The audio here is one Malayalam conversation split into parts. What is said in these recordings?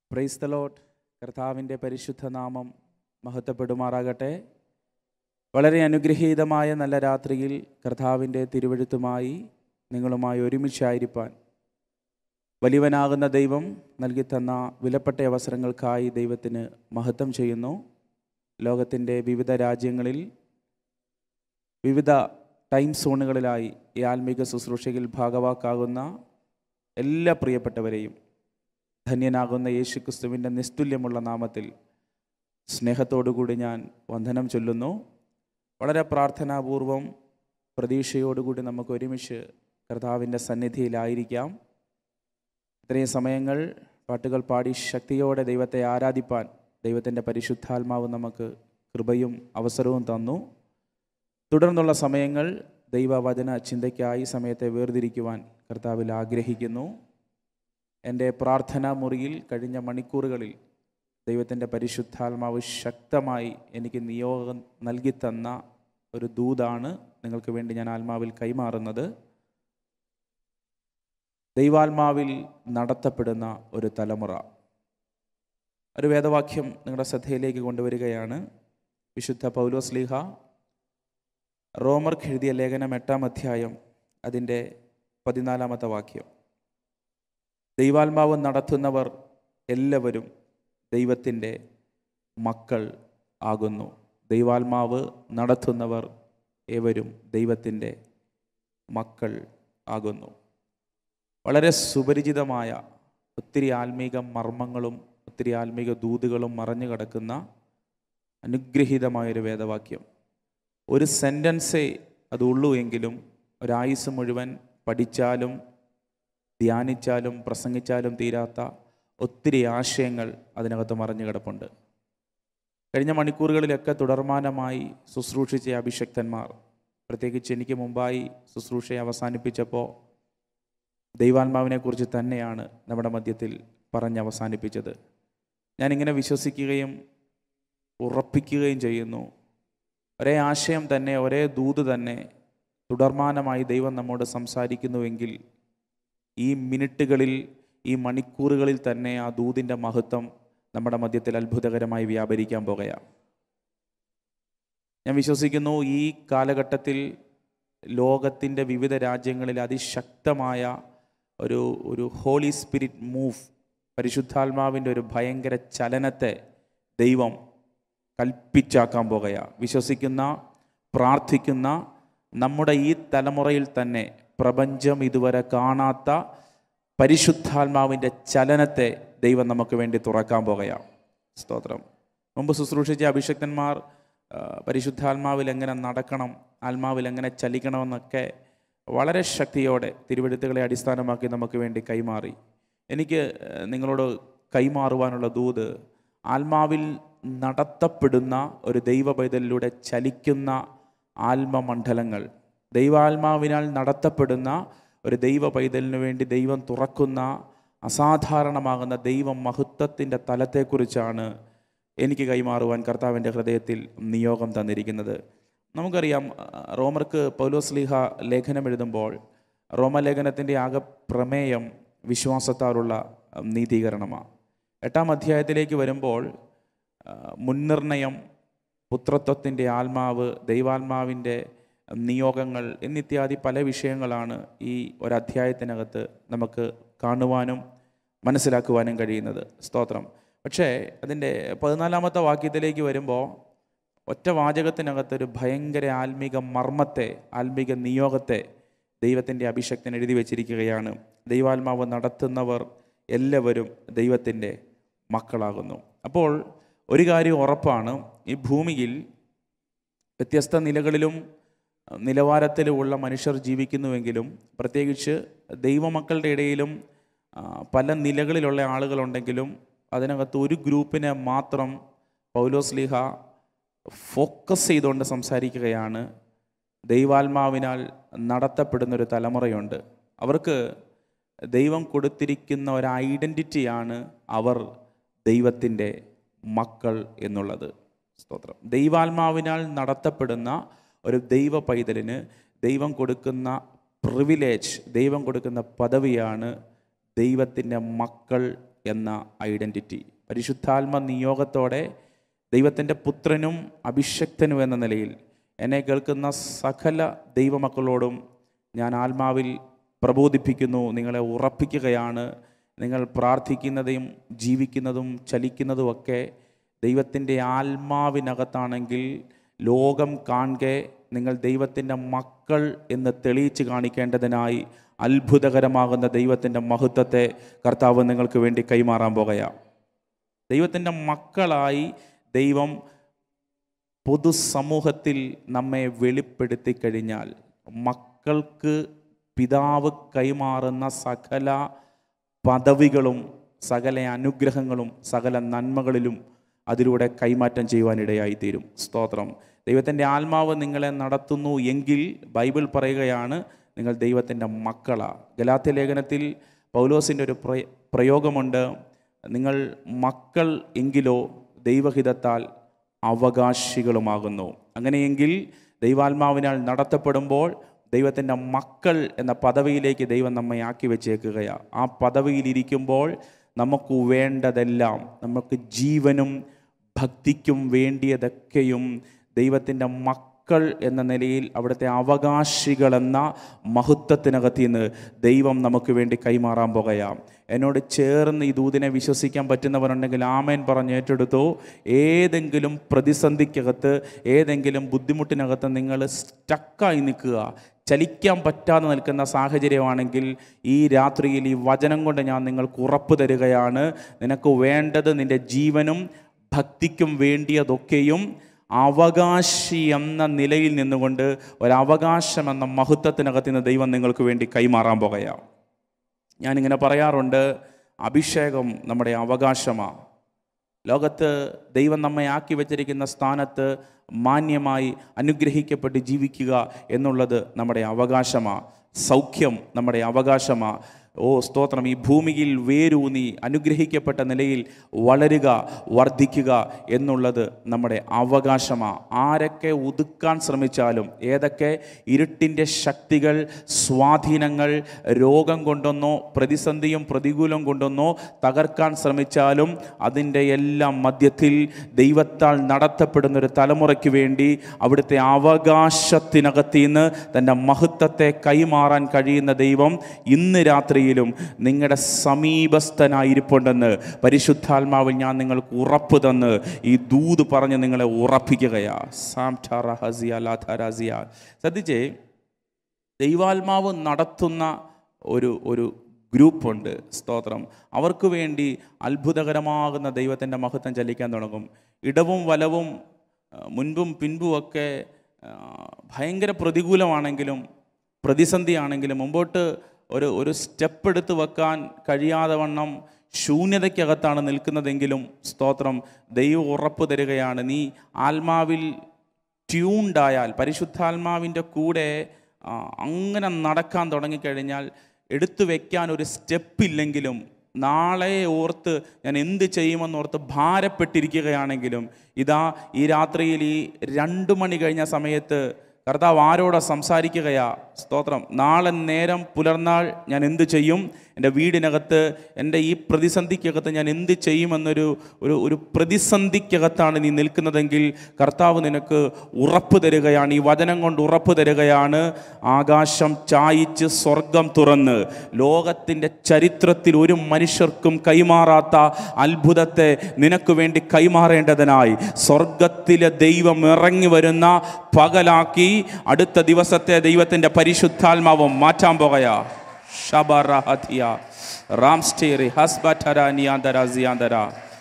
പ്രൈസ് ദ ലോട്ട് കർത്താവിൻ്റെ പരിശുദ്ധ നാമം മഹത്വപ്പെടുമാറാകട്ടെ വളരെ അനുഗ്രഹീതമായ നല്ല രാത്രിയിൽ കർത്താവിൻ്റെ തിരുവഴുത്തുമായി നിങ്ങളുമായി ഒരുമിച്ചായിരിക്കാൻ വലിയവനാകുന്ന ദൈവം നൽകിത്തന്ന വിലപ്പെട്ട അവസരങ്ങൾക്കായി ദൈവത്തിന് മഹത്വം ചെയ്യുന്നു ലോകത്തിൻ്റെ വിവിധ രാജ്യങ്ങളിൽ വിവിധ ടൈം സോണുകളിലായി ഈ ആത്മീക ശുശ്രൂഷയിൽ ഭാഗവാക്കാകുന്ന എല്ലാ പ്രിയപ്പെട്ടവരെയും ധന്യനാകുന്ന യേശു ക്രിസ്തുവിൻ്റെ നിസ്തുല്യമുള്ള നാമത്തിൽ സ്നേഹത്തോടുകൂടി ഞാൻ വന്ദനം ചൊല്ലുന്നു വളരെ പ്രാർത്ഥനാപൂർവം പ്രതീക്ഷയോടുകൂടി നമുക്ക് ഒരുമിച്ച് കർത്താവിൻ്റെ സന്നിധിയിലായിരിക്കാം ഇത്രയും സമയങ്ങൾ പാട്ടുകൾ പാടി ശക്തിയോടെ ദൈവത്തെ ആരാധിപ്പാൻ ദൈവത്തിൻ്റെ പരിശുദ്ധാത്മാവ് നമുക്ക് കൃപയും അവസരവും തന്നു തുടർന്നുള്ള സമയങ്ങൾ ദൈവവചന ചിന്തയ്ക്കായി സമയത്തെ വേർതിരിക്കുവാൻ കർത്താവിൽ ആഗ്രഹിക്കുന്നു എൻ്റെ പ്രാർത്ഥനാ മുറിയിൽ കഴിഞ്ഞ മണിക്കൂറുകളിൽ ദൈവത്തിൻ്റെ പരിശുദ്ധാത്മാവ് ശക്തമായി എനിക്ക് നിയോഗം നൽകിത്തന്ന ഒരു ദൂതാണ് നിങ്ങൾക്ക് വേണ്ടി ഞാൻ ആത്മാവിൽ കൈമാറുന്നത് ദൈവാത്മാവിൽ നടത്തപ്പെടുന്ന ഒരു തലമുറ ഒരു വേദവാക്യം നിങ്ങളുടെ ശ്രദ്ധയിലേക്ക് കൊണ്ടുവരികയാണ് വിശുദ്ധ പൗലോസ്ലീഹ റോമർക്ക് എഴുതിയ ലേഖനം എട്ടാം അധ്യായം അതിൻ്റെ പതിനാലാമത്തെ വാക്യം ദൈവാത്മാവ് നടത്തുന്നവർ എല്ലാവരും ദൈവത്തിൻ്റെ മക്കൾ ആകുന്നു ദൈവാത്മാവ് നടത്തുന്നവർ ഏവരും ദൈവത്തിൻ്റെ മക്കൾ ആകുന്നു വളരെ സുപരിചിതമായ ഒത്തിരി ആത്മീക മർമ്മങ്ങളും ഒത്തിരി ആത്മീക ദൂതുകളും മറഞ്ഞു കിടക്കുന്ന അനുഗ്രഹീതമായൊരു വേദവാക്യം ഒരു സെൻറ്റൻസേ അതുള്ളൂ എങ്കിലും ഒരായുസ് മുഴുവൻ പഠിച്ചാലും ധ്യാനിച്ചാലും പ്രസംഗിച്ചാലും തീരാത്ത ഒത്തിരി ആശയങ്ങൾ അതിനകത്ത് മറഞ്ഞു കിടപ്പുണ്ട് കഴിഞ്ഞ മണിക്കൂറുകളിലൊക്കെ തുടർമാനമായി ശുശ്രൂഷിച്ച അഭിഷക്തന്മാർ പ്രത്യേകിച്ച് എനിക്ക് മുമ്പായി ശുശ്രൂഷയെ അവസാനിപ്പിച്ചപ്പോൾ ദൈവാത്മാവിനെക്കുറിച്ച് തന്നെയാണ് നമ്മുടെ മധ്യത്തിൽ പറഞ്ഞ് അവസാനിപ്പിച്ചത് ഞാനിങ്ങനെ വിശ്വസിക്കുകയും ഉറപ്പിക്കുകയും ചെയ്യുന്നു ഒരേ ആശയം തന്നെ ഒരേ ദൂത് തന്നെ തുടർമാനമായി ദൈവം നമ്മോട് സംസാരിക്കുന്നുവെങ്കിൽ ഈ മിനിറ്റുകളിൽ ഈ മണിക്കൂറുകളിൽ തന്നെ ആ ദൂതിൻ്റെ മഹത്വം നമ്മുടെ മധ്യത്തിൽ അത്ഭുതകരമായി വ്യാപരിക്കാൻ പോകുകയാണ് ഞാൻ വിശ്വസിക്കുന്നു ഈ കാലഘട്ടത്തിൽ ലോകത്തിൻ്റെ വിവിധ രാജ്യങ്ങളിൽ അതിശക്തമായ ഒരു ഒരു ഹോളി സ്പിരിറ്റ് മൂവ് പരിശുദ്ധാത്മാവിൻ്റെ ഒരു ഭയങ്കര ചലനത്തെ ദൈവം കൽപ്പിച്ചാക്കാൻ പോകുകയാണ് വിശ്വസിക്കുന്ന പ്രാർത്ഥിക്കുന്ന നമ്മുടെ ഈ തലമുറയിൽ തന്നെ പ്രപഞ്ചം ഇതുവരെ കാണാത്ത പരിശുദ്ധാത്മാവിൻ്റെ ചലനത്തെ ദൈവം നമുക്ക് വേണ്ടി തുറക്കാൻ പോകുകയാണ് സ്തോത്രം മുമ്പ് ശുശ്രൂഷിച്ച അഭിഷക്തന്മാർ ആ, പരിശുദ്ധാത്മാവിൽ എങ്ങനെ നടക്കണം ആത്മാവിൽ എങ്ങനെ ചലിക്കണമെന്നൊക്കെ വളരെ ശക്തിയോടെ തിരുവെഴുത്തുകളെ അടിസ്ഥാനമാക്കി നമുക്ക് വേണ്ടി കൈമാറി എനിക്ക് ഏഹ്, നിങ്ങളോട് കൈമാറുവാനുള്ള ദൂത് ആത്മാവിൽ നടത്തപ്പെടുന്ന ഒരു ദൈവ പൈതലിലൂടെ ചലിക്കുന്ന ആത്മമണ്ഡലങ്ങൾ ദൈവാത്മാവിനാൽ നടത്തപ്പെടുന്ന ഒരു ദൈവ പൈതലിന് വേണ്ടി ദൈവം തുറക്കുന്ന അസാധാരണമാകുന്ന ദൈവ മഹത്വത്തിൻ്റെ തലത്തെക്കുറിച്ചാണ് എനിക്ക് കൈമാറുവാൻ കർത്താവിൻ്റെ ഹൃദയത്തിൽ നിയോഗം തന്നിരിക്കുന്നത് നമുക്കറിയാം ആ, റോമർക്ക് പൗലോസ്ലീഹ ലേഖനം എഴുതുമ്പോൾ റോമലേഖനത്തിൻ്റെ ആകെ പ്രമേയം വിശ്വാസത്താലുള്ള ആ, നീതീകരണമാണ് എട്ടാം അധ്യായത്തിലേക്ക് വരുമ്പോൾ ആ, മുൻനിർണയം പുത്രത്വത്തിൻ്റെ ആത്മാവ് ദൈവാത്മാവിൻ്റെ നിയോഗങ്ങൾ എന്നിത്യാദി പല വിഷയങ്ങളാണ് ഈ ഒരധ്യായത്തിനകത്ത് നമുക്ക് കാണുവാനും മനസ്സിലാക്കുവാനും കഴിയുന്നത് സ്തോത്രം പക്ഷേ അതിൻ്റെ പതിനാലാമത്തെ വാക്യത്തിലേക്ക് വരുമ്പോൾ ഒറ്റ വാചകത്തിനകത്തൊരു ഭയങ്കര ആത്മീക മർമ്മത്തെ ആത്മീക നിയോഗത്തെ ദൈവത്തിൻ്റെ അഭിഷക്തൻ എഴുതി വച്ചിരിക്കുകയാണ് ദൈവാത്മാവ് നടത്തുന്നവർ എല്ലാവരും ദൈവത്തിൻ്റെ മക്കളാകുന്നു അപ്പോൾ ഒരു കാര്യം ഉറപ്പാണ് ഈ ഭൂമിയിൽ വ്യത്യസ്ത നിലകളിലും നിലവാരത്തിലുമുള്ള മനുഷ്യർ ജീവിക്കുന്നുവെങ്കിലും പ്രത്യേകിച്ച് ദൈവമക്കളുടെ ഇടയിലും ആ, പല നിലകളിലുള്ള ആളുകളുണ്ടെങ്കിലും അതിനകത്ത് ഒരു ഗ്രൂപ്പിനെ മാത്രം പൗലോസ്ലിഹ ഫോക്കസ് ചെയ്തുകൊണ്ട് സംസാരിക്കുകയാണ് ദൈവാത്മാവിനാൽ നടത്തപ്പെടുന്ന ഒരു തലമുറയുണ്ട് അവർക്ക് ദൈവം കൊടുത്തിരിക്കുന്ന ഒരു ഐഡൻറ്റിറ്റിയാണ് അവർ ദൈവത്തിൻ്റെ മക്കൾ എന്നുള്ളത് സ്തോത്രം ദൈവാത്മാവിനാൽ നടത്തപ്പെടുന്ന ഒരു ദൈവ പൈതലിന് ദൈവം കൊടുക്കുന്ന പ്രിവിലേജ് ദൈവം കൊടുക്കുന്ന പദവിയാണ് ദൈവത്തിൻ്റെ മക്കൾ എന്ന ഐഡൻറ്റിറ്റി പരിശുദ്ധാത്മ നിയോഗത്തോടെ ദൈവത്തിൻ്റെ പുത്രനും അഭിഷക്തനും എന്ന നിലയിൽ എന്നെ കേൾക്കുന്ന സകല ദൈവമക്കളോടും ഞാൻ ആത്മാവിൽ പ്രബോധിപ്പിക്കുന്നു നിങ്ങളെ ഉറപ്പിക്കുകയാണ് നിങ്ങൾ പ്രാർത്ഥിക്കുന്നതും ജീവിക്കുന്നതും ചലിക്കുന്നതുമൊക്കെ ദൈവത്തിൻ്റെ ആത്മാവിനകത്താണെങ്കിൽ ലോകം കാണെ നിങ്ങൾ ദൈവത്തിൻ്റെ മക്കൾ എന്ന് തെളിയിച്ച് കാണിക്കേണ്ടതിനായി അത്ഭുതകരമാകുന്ന ദൈവത്തിൻ്റെ മഹത്വത്തെ കർത്താവ് നിങ്ങൾക്ക് വേണ്ടി കൈമാറാൻ പോകുകയാണ് ദൈവത്തിൻ്റെ മക്കളായി ദൈവം പൊതുസമൂഹത്തിൽ നമ്മെ വെളിപ്പെടുത്തി കഴിഞ്ഞാൽ മക്കൾക്ക് പിതാവ് കൈമാറുന്ന സകല പദവികളും സകല അനുഗ്രഹങ്ങളും സകല നന്മകളിലും അതിലൂടെ കൈമാറ്റം ചെയ്യുവാനിടയായി തീരും സ്തോത്രം ദൈവത്തിൻ്റെ ആത്മാവ് നിങ്ങളെ നടത്തുന്നു എങ്കിൽ ബൈബിൾ പറയുകയാണ് നിങ്ങൾ ദൈവത്തിൻ്റെ മക്കളാ ഗലാത്യ ലേഖനത്തിൽ പൗലോസിൻ്റെ ഒരു പ്രയ പ്രയോഗമുണ്ട് നിങ്ങൾ മക്കൾ എങ്കിലോ ദൈവഹിതത്താൽ അവകാശികളുമാകുന്നു അങ്ങനെയെങ്കിൽ ദൈവാത്മാവിനാൽ നടത്തപ്പെടുമ്പോൾ ദൈവത്തിൻ്റെ മക്കൾ എന്ന പദവിയിലേക്ക് ദൈവം നമ്മെ ആക്കി വെച്ചേക്കുകയാണ് ആ പദവിയിലിരിക്കുമ്പോൾ നമുക്ക് വേണ്ടതെല്ലാം നമുക്ക് ജീവനും ഭക്തിക്കും വേണ്ടിയതൊക്കെയും ദൈവത്തിൻ്റെ മക്കൾ എന്ന നിലയിൽ അവിടുത്തെ അവകാശികൾ എന്ന മഹത്വത്തിനകത്ത് നിന്ന് ദൈവം നമുക്ക് വേണ്ടി കൈമാറാൻ പോകുകയാം എന്നോട് ചേർന്ന് ഈ ദൂതിനെ വിശ്വസിക്കാൻ പറ്റുന്നവരുണ്ടെങ്കിൽ ആമേൻ പറഞ്ഞ് ഏറ്റെടുത്തു ഏതെങ്കിലും പ്രതിസന്ധിക്കകത്ത് ഏതെങ്കിലും ബുദ്ധിമുട്ടിനകത്ത് നിങ്ങൾ സ്റ്റക്കായി നിൽക്കുക ചലിക്കാൻ പറ്റാതെ നിൽക്കുന്ന സാഹചര്യമാണെങ്കിൽ ഈ രാത്രിയിൽ ഈ വചനം കൊണ്ട് ഞാൻ നിങ്ങൾക്ക് ഉറപ്പ് തരികയാണ് നിനക്ക് വേണ്ടത് നിൻ്റെ ജീവനും ഭക്തിക്കും വേണ്ടിയതൊക്കെയും അവകാശി എന്ന നിലയിൽ നിന്നുകൊണ്ട് ഒരവകാശം എന്ന മഹത്വത്തിനകത്ത് നിന്ന് ദൈവം നിങ്ങൾക്ക് വേണ്ടി കൈമാറാൻ പോകുകയാണ് ഞാനിങ്ങനെ പറയാറുണ്ട് അഭിഷേകം നമ്മുടെ അവകാശമാണ് ലോകത്ത് ദൈവം നമ്മെ ആക്കി വെച്ചിരിക്കുന്ന സ്ഥാനത്ത് മാന്യമായി അനുഗ്രഹിക്കപ്പെട്ട് ജീവിക്കുക എന്നുള്ളത് നമ്മുടെ അവകാശമാണ് സൗഖ്യം നമ്മുടെ അവകാശമാണ് ഓ സ്തോത്രം ഈ ഭൂമിയിൽ വേരൂന്നി അനുഗ്രഹിക്കപ്പെട്ട നിലയിൽ വളരുക വർദ്ധിക്കുക എന്നുള്ളത് നമ്മുടെ അവകാശമാണ് ആരൊക്കെ ഒതുക്കാൻ ശ്രമിച്ചാലും ഏതൊക്കെ ഇരുട്ടിൻ്റെ ശക്തികൾ സ്വാധീനങ്ങൾ രോഗം കൊണ്ടൊന്നോ പ്രതിസന്ധിയും പ്രതികൂലം കൊണ്ടൊന്നോ തകർക്കാൻ ശ്രമിച്ചാലും അതിൻ്റെ എല്ലാം മധ്യത്തിൽ ദൈവത്താൽ നടത്തപ്പെടുന്ന ഒരു തലമുറയ്ക്ക് വേണ്ടി അവിടുത്തെ അവകാശത്തിനകത്ത് നിന്ന് തൻ്റെ മഹത്വത്തെ കൈമാറാൻ കഴിയുന്ന ദൈവം ഇന്ന് രാത്രിയിലും നിങ്ങളുടെ സമീപസ്ഥനായിരിപ്പുണ്ടെന്ന് പരിശുദ്ധാത്മാവിൽ ഞാൻ നിങ്ങൾക്ക് ഉറപ്പ് തന്ന് ഈ ദൂത് പറഞ്ഞ് നിങ്ങളെ ഉറപ്പിക്കുകയാ സാംഠാറ ഹസിയ ലാഥാരാസിയ ശ്രദ്ധിച്ചേ ദൈവാത്മാവ് നടത്തുന്ന ഒരു ഒരു ഗ്രൂപ്പുണ്ട് സ്തോത്രം അവർക്ക് വേണ്ടി അത്ഭുതകരമാകുന്ന ദൈവത്തിൻ്റെ മഹത്വം ചലിക്കാൻ തുടങ്ങും ഇടവും വലവും ആ, മുൻപും പിൻപും ഒക്കെ ആ, ഭയങ്കര പ്രതികൂലമാണെങ്കിലും പ്രതിസന്ധിയാണെങ്കിലും മുമ്പോട്ട് ഒരു ഒരു സ്റ്റെപ്പ് എടുത്ത് വെക്കാൻ കഴിയാതെ വണ്ണം ശൂന്യതയ്ക്കകത്താണ് നിൽക്കുന്നതെങ്കിലും സ്തോത്രം ദൈവം ഉറപ്പ് തരികയാണ് നീ ആത്മാവിൽ ട്യൂൺഡായാൽ പരിശുദ്ധാത്മാവിൻ്റെ കൂടെ ആ, അങ്ങനെ നടക്കാൻ തുടങ്ങിക്കഴിഞ്ഞാൽ എടുത്തു വെക്കാൻ ഒരു സ്റ്റെപ്പില്ലെങ്കിലും നാളെ ഓർത്ത് ഞാൻ എന്ത് ചെയ്യുമെന്നോർത്ത് ഭാരപ്പെട്ടിരിക്കുകയാണെങ്കിലും ഇതാ ഈ രാത്രിയിൽ ഈ രണ്ട് മണി കഴിഞ്ഞ സമയത്ത് കർത്താവ് ആരോടെ സംസാരിക്കുകയാ സ്തോത്രം നാളെ നേരം പുലർന്നാൾ ഞാൻ എന്ത് ചെയ്യും എൻ്റെ വീടിനകത്ത് എൻ്റെ ഈ പ്രതിസന്ധിക്കകത്ത് ഞാൻ എന്ത് ചെയ്യുമെന്നൊരു ഒരു ഒരു പ്രതിസന്ധിക്കകത്താണ് നീ നിൽക്കുന്നതെങ്കിൽ കർത്താവ് നിനക്ക് ഉറപ്പ് തരികയാണ് ഈ വചനം കൊണ്ട് ഉറപ്പ് തരികയാണ് ആകാശം ചായിച്ച് സ്വർഗം തുറന്ന് ലോകത്തിൻ്റെ ചരിത്രത്തിൽ ഒരു മനുഷ്യർക്കും കൈമാറാത്ത അത്ഭുതത്തെ നിനക്ക് വേണ്ടി കൈമാറേണ്ടതിനായി സ്വർഗത്തിലെ ദൈവം ഇറങ്ങി വരുന്ന പകലാക്കി അടുത്ത ദിവസത്തെ ദൈവത്തിൻ്റെ പരിശുദ്ധാത്മാവ് മാറ്റാൻ പോകയാ ഷബറഹതിയ റാംസ്റ്റേറി ഹസ്ബറ്റര നിയാന്തര സിയാന്തര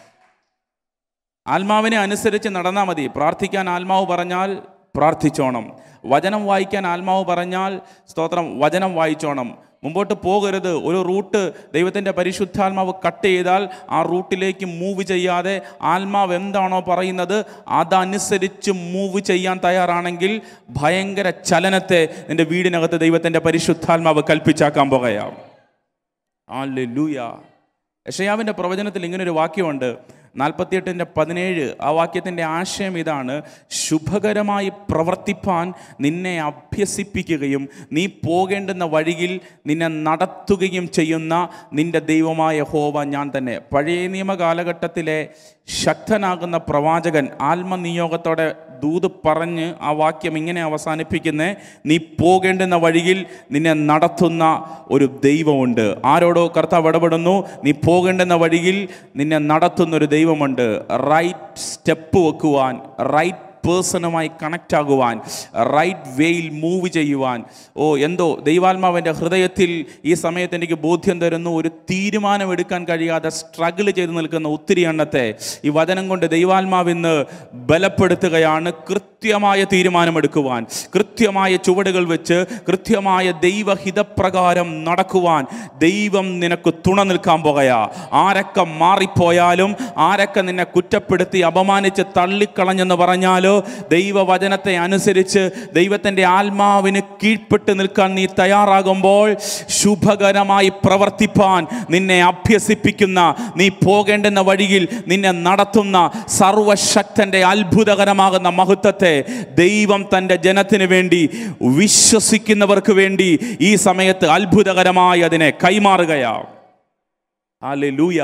ആത്മാവിനെ അനുസരിച്ച് നടന്നാൽ മതി പ്രാർത്ഥിക്കാൻ ആത്മാവ് പറഞ്ഞാൽ പ്രാർത്ഥിച്ചോണം വചനം വായിക്കാൻ ആത്മാവ് പറഞ്ഞാൽ സ്തോത്രം വചനം വായിച്ചോണം മുമ്പോട്ട് പോകരുത് ഒരു റൂട്ട് ദൈവത്തിൻ്റെ പരിശുദ്ധാത്മാവ് കട്ട് ചെയ്താൽ ആ റൂട്ടിലേക്ക് മൂവ് ചെയ്യാതെ ആത്മാവ് എന്താണോ പറയുന്നത് അതനുസരിച്ച് മൂവ് ചെയ്യാൻ തയ്യാറാണെങ്കിൽ ഭയങ്കര ചലനത്തെ നിൻ്റെ വീടിനകത്ത് ദൈവത്തിൻ്റെ പരിശുദ്ധാത്മാവ് കൽപ്പിച്ചാക്കാൻ പോകുകയാണ് ആല്ലേലൂയ യഷയാവിൻ്റെ പ്രവചനത്തിൽ ഇങ്ങനൊരു വാക്യമുണ്ട് നാൽപ്പത്തിയെട്ടിൻ്റെ പതിനേഴ് ആ വാക്യത്തിൻ്റെ ആശയം ഇതാണ് ശുഭകരമായി പ്രവർത്തിപ്പാൻ നിന്നെ അഭ്യസിപ്പിക്കുകയും നീ പോകേണ്ടുന്ന വഴിയിൽ നിന്നെ നടത്തുകയും ചെയ്യുന്ന നിന്റെ ദൈവമായ ഹോവ ഞാൻ തന്നെ പഴയ നിയമ കാലഘട്ടത്തിലെ ശക്തനാകുന്ന പ്രവാചകൻ ആത്മനിയോഗത്തോടെ ദൂത് പറഞ്ഞ് ആ വാക്യം ഇങ്ങനെ അവസാനിപ്പിക്കുന്നേ നീ പോകേണ്ടുന്ന വഴിയിൽ നിന്നെ നടത്തുന്ന ഒരു ദൈവമുണ്ട് ആരോടോ കർത്താവ് ഇടപെടുന്നു നീ പോകേണ്ടുന്ന വഴിയിൽ നിന്നെ നടത്തുന്ന ഒരു ദൈവമുണ്ട് റൈറ്റ് സ്റ്റെപ്പ് വെക്കുവാൻ റൈറ്റ് പേഴ്സണുമായി കണക്റ്റ് ആകുവാൻ റൈറ്റ് വേയിൽ മൂവ് ചെയ്യുവാൻ ഓ എന്തോ ദൈവാത്മാവിൻ്റെ ഹൃദയത്തിൽ ഈ സമയത്ത് എനിക്ക് ബോധ്യം തരുന്നു ഒരു തീരുമാനം എടുക്കാൻ കഴിയാതെ സ്ട്രഗിൾ ചെയ്ത് നിൽക്കുന്ന ഒത്തിരി എണ്ണത്തെ ഈ വചനം കൊണ്ട് ദൈവാത്മാവ് ഇന്ന് ബലപ്പെടുത്തുകയാണ് കൃത്യമായ തീരുമാനമെടുക്കുവാൻ കൃത്യമായ ചുവടുകൾ വെച്ച് കൃത്യമായ ദൈവഹിതപ്രകാരം നടക്കുവാൻ ദൈവം നിനക്ക് തുണ നിൽക്കാൻ പോകയാ ആരൊക്കെ മാറിപ്പോയാലും ആരൊക്കെ നിന്നെ കുറ്റപ്പെടുത്തി അപമാനിച്ച് തള്ളിക്കളഞ്ഞെന്ന് പറഞ്ഞാലോ ദൈവവചനത്തെ അനുസരിച്ച് ദൈവത്തിൻ്റെ ആത്മാവിന് കീഴ്പ്പെട്ട് നിൽക്കാൻ നീ തയ്യാറാകുമ്പോൾ ശുഭകരമായി പ്രവർത്തിപ്പാൻ നിന്നെ അഭ്യസിപ്പിക്കുന്ന നീ പോകേണ്ടുന്ന വഴിയിൽ നിന്നെ നടത്തുന്ന സർവശക്തൻ്റെ അത്ഭുതകരമാകുന്ന മഹത്വത്തെ ദൈവം തൻ്റെ ജനത്തിന് വേണ്ടി വിശ്വസിക്കുന്നവർക്ക് വേണ്ടി ഈ സമയത്ത് അത്ഭുതകരമായി അതിനെ കൈമാറുകയാണ് ഹല്ലേലൂയ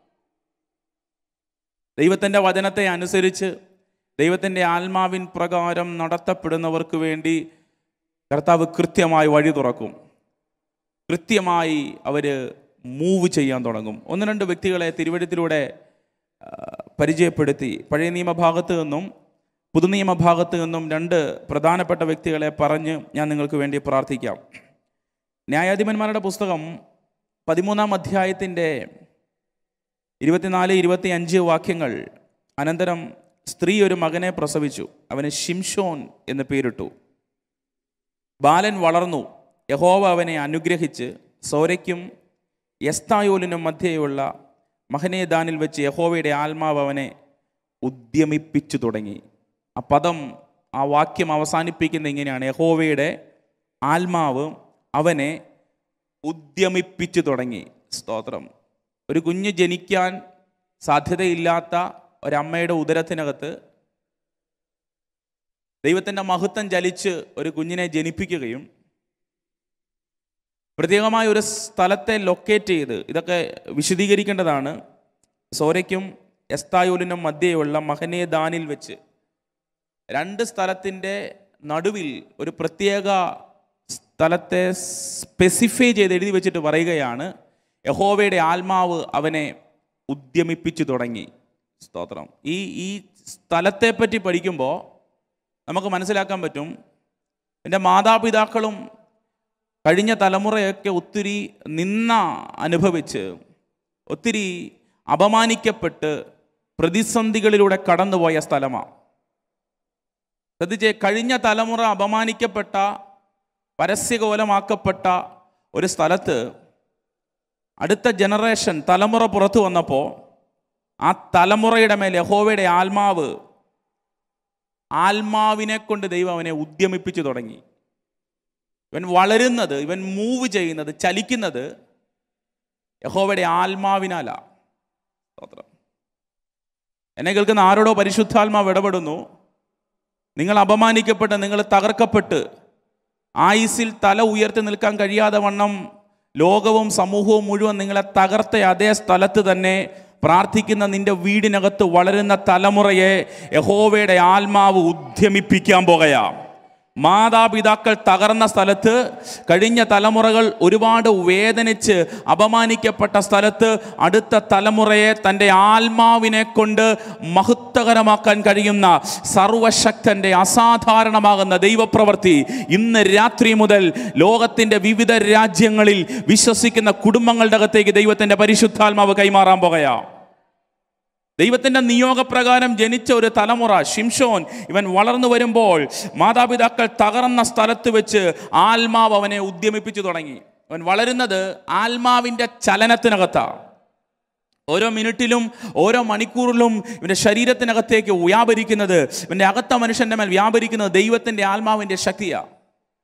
ദൈവത്തിൻ്റെ വചനത്തെ അനുസരിച്ച് ദൈവത്തിൻ്റെ ആത്മാവിൻ പ്രകാരം നടത്തപ്പെടുന്നവർക്ക് വേണ്ടി കർത്താവ് കൃത്യമായി വഴി തുറക്കും കൃത്യമായി അവർ മൂവ് ചെയ്യാൻ തുടങ്ങും ഒന്ന് രണ്ട് വ്യക്തികളെ തിരുവഴുത്തിലൂടെ ആ, പരിചയപ്പെടുത്തി പഴയ നിയമഭാഗത്ത് നിന്നും പുതുനിയമഭാഗത്ത് നിന്നും രണ്ട് പ്രധാനപ്പെട്ട വ്യക്തികളെ പറഞ്ഞ് ഞാൻ നിങ്ങൾക്ക് വേണ്ടി പ്രാർത്ഥിക്കാം ന്യായാധിപന്മാരുടെ പുസ്തകം പതിമൂന്നാം അധ്യായത്തിൻ്റെ ഇരുപത്തിനാല് ഇരുപത്തി അഞ്ച് വാക്യങ്ങൾ അനന്തരം സ്ത്രീ ഒരു മകനെ പ്രസവിച്ചു അവന് ഷിംഷോൻ എന്ന് പേരിട്ടു ബാലൻ വളർന്നു യഹോവ അവനെ അനുഗ്രഹിച്ച് സോരയ്ക്കും എസ്തായോലിനും മധ്യേയുള്ള മഹനേദാനിൽ വെച്ച് യഹോവയുടെ ആത്മാവ് അവനെ ഉദ്യമിപ്പിച്ചു തുടങ്ങി ആ പദം ആ വാക്യം അവസാനിപ്പിക്കുന്ന ഇങ്ങനെയാണ് യഹോവയുടെ ആത്മാവ് അവനെ ഉദ്യമിപ്പിച്ചു തുടങ്ങി സ്തോത്രം ഒരു കുഞ്ഞ് ജനിക്കാൻ സാധ്യതയില്ലാത്ത ഒരമ്മയുടെ ഉദരത്തിനകത്ത് ദൈവത്തിൻ്റെ മഹത്വം ചലിച്ച് ഒരു കുഞ്ഞിനെ ജനിപ്പിക്കുകയും പ്രത്യേകമായ ഒരു സ്ഥലത്തെ ലൊക്കേറ്റ് ചെയ്ത് ഇതൊക്കെ വിശദീകരിക്കേണ്ടതാണ് സോരയ്ക്കും എസ്തായോലിനും മധ്യയുള്ള മഹനേദാനിൽ വെച്ച് രണ്ട് സ്ഥലത്തിൻ്റെ നടുവിൽ ഒരു പ്രത്യേക സ്ഥലത്തെ സ്പെസിഫൈ ചെയ്ത് എഴുതി വെച്ചിട്ട് പറയുകയാണ് യഹോവയുടെ ആത്മാവ് അവനെ ഉദ്യമിപ്പിച്ചു തുടങ്ങി സ്തോത്രം ഈ ഈ സ്ഥലത്തെപ്പറ്റി പഠിക്കുമ്പോൾ നമുക്ക് മനസ്സിലാക്കാൻ പറ്റും എൻ്റെ മാതാപിതാക്കളും കഴിഞ്ഞ തലമുറയൊക്കെ ഒത്തിരി നിന്ന അനുഭവിച്ച് ഒത്തിരി അപമാനിക്കപ്പെട്ട് പ്രതിസന്ധികളിലൂടെ കടന്നുപോയ സ്ഥലമാണ് ശ്രദ്ധിച്ചേ കഴിഞ്ഞ തലമുറ അപമാനിക്കപ്പെട്ട പരസ്യകോലമാക്കപ്പെട്ട ഒരു സ്ഥലത്ത് അടുത്ത ജനറേഷൻ തലമുറ പുറത്തു വന്നപ്പോൾ ആ തലമുറയുടെ മേൽ യഹോവയുടെ ആത്മാവ് ആത്മാവിനെ കൊണ്ട് ദൈവം അവനെ ഉദ്യമിപ്പിച്ചു തുടങ്ങി ഇവൻ വളരുന്നത് ഇവൻ മൂവ് ചെയ്യുന്നത് ചലിക്കുന്നത് യഹോവയുടെ ആത്മാവിനാലാ സ്തോത്രം എന്നെ കേൾക്കുന്ന ആരോടോ പരിശുദ്ധാത്മാവ് ഇടപെടുന്നു നിങ്ങൾ അപമാനിക്കപ്പെട്ട് നിങ്ങൾ തകർക്കപ്പെട്ട് ആയുസിൽ തല ഉയർത്തി നിൽക്കാൻ കഴിയാതെ വണ്ണം ലോകവും സമൂഹവും മുഴുവൻ നിങ്ങളെ തകർത്ത അതേ സ്ഥലത്ത് തന്നെ പ്രാർത്ഥിക്കുന്ന നിന്റെ വീടിനകത്ത് വളരുന്ന തലമുറയെ യഹോവയുടെ ആത്മാവ് ഉദ്യമിപ്പിക്കാൻ പോകയാ മാതാപിതാക്കൾ തകർന്ന സ്ഥലത്ത് കഴിഞ്ഞ തലമുറകൾ ഒരുപാട് വേദനിച്ച് അപമാനിക്കപ്പെട്ട സ്ഥലത്ത് അടുത്ത തലമുറയെ തൻ്റെ ആത്മാവിനെ കൊണ്ട് മഹത്വകരമാക്കാൻ കഴിയുന്ന സർവശക്തൻ്റെ അസാധാരണമാകുന്ന ദൈവപ്രവൃത്തി ഇന്ന് രാത്രി മുതൽ ലോകത്തിൻ്റെ വിവിധ രാജ്യങ്ങളിൽ വിശ്വസിക്കുന്ന കുടുംബങ്ങളുടെ അകത്തേക്ക് ദൈവത്തിൻ്റെ പരിശുദ്ധാത്മാവ് കൈമാറാൻ പോകയാ ദൈവത്തിൻ്റെ നിയോഗപ്രകാരം ജനിച്ച ഒരു തലമുറ ഷിംഷോൻ ഇവൻ വളർന്നു വരുമ്പോൾ മാതാപിതാക്കൾ തകർന്ന സ്ഥലത്ത് വെച്ച് ആത്മാവ് അവനെ ഉദ്യമിപ്പിച്ചു തുടങ്ങി അവൻ വളരുന്നത് ആത്മാവിൻ്റെ ചലനത്തിനകത്താണ് ഓരോ മിനിറ്റിലും ഓരോ മണിക്കൂറിലും ഇവൻ്റെ ശരീരത്തിനകത്തേക്ക് വ്യാപരിക്കുന്നത് ഇവൻ്റെ അകത്ത മനുഷ്യൻ്റെ മേൽ വ്യാപരിക്കുന്നത് ദൈവത്തിൻ്റെ ആത്മാവിൻ്റെ ശക്തിയാണ്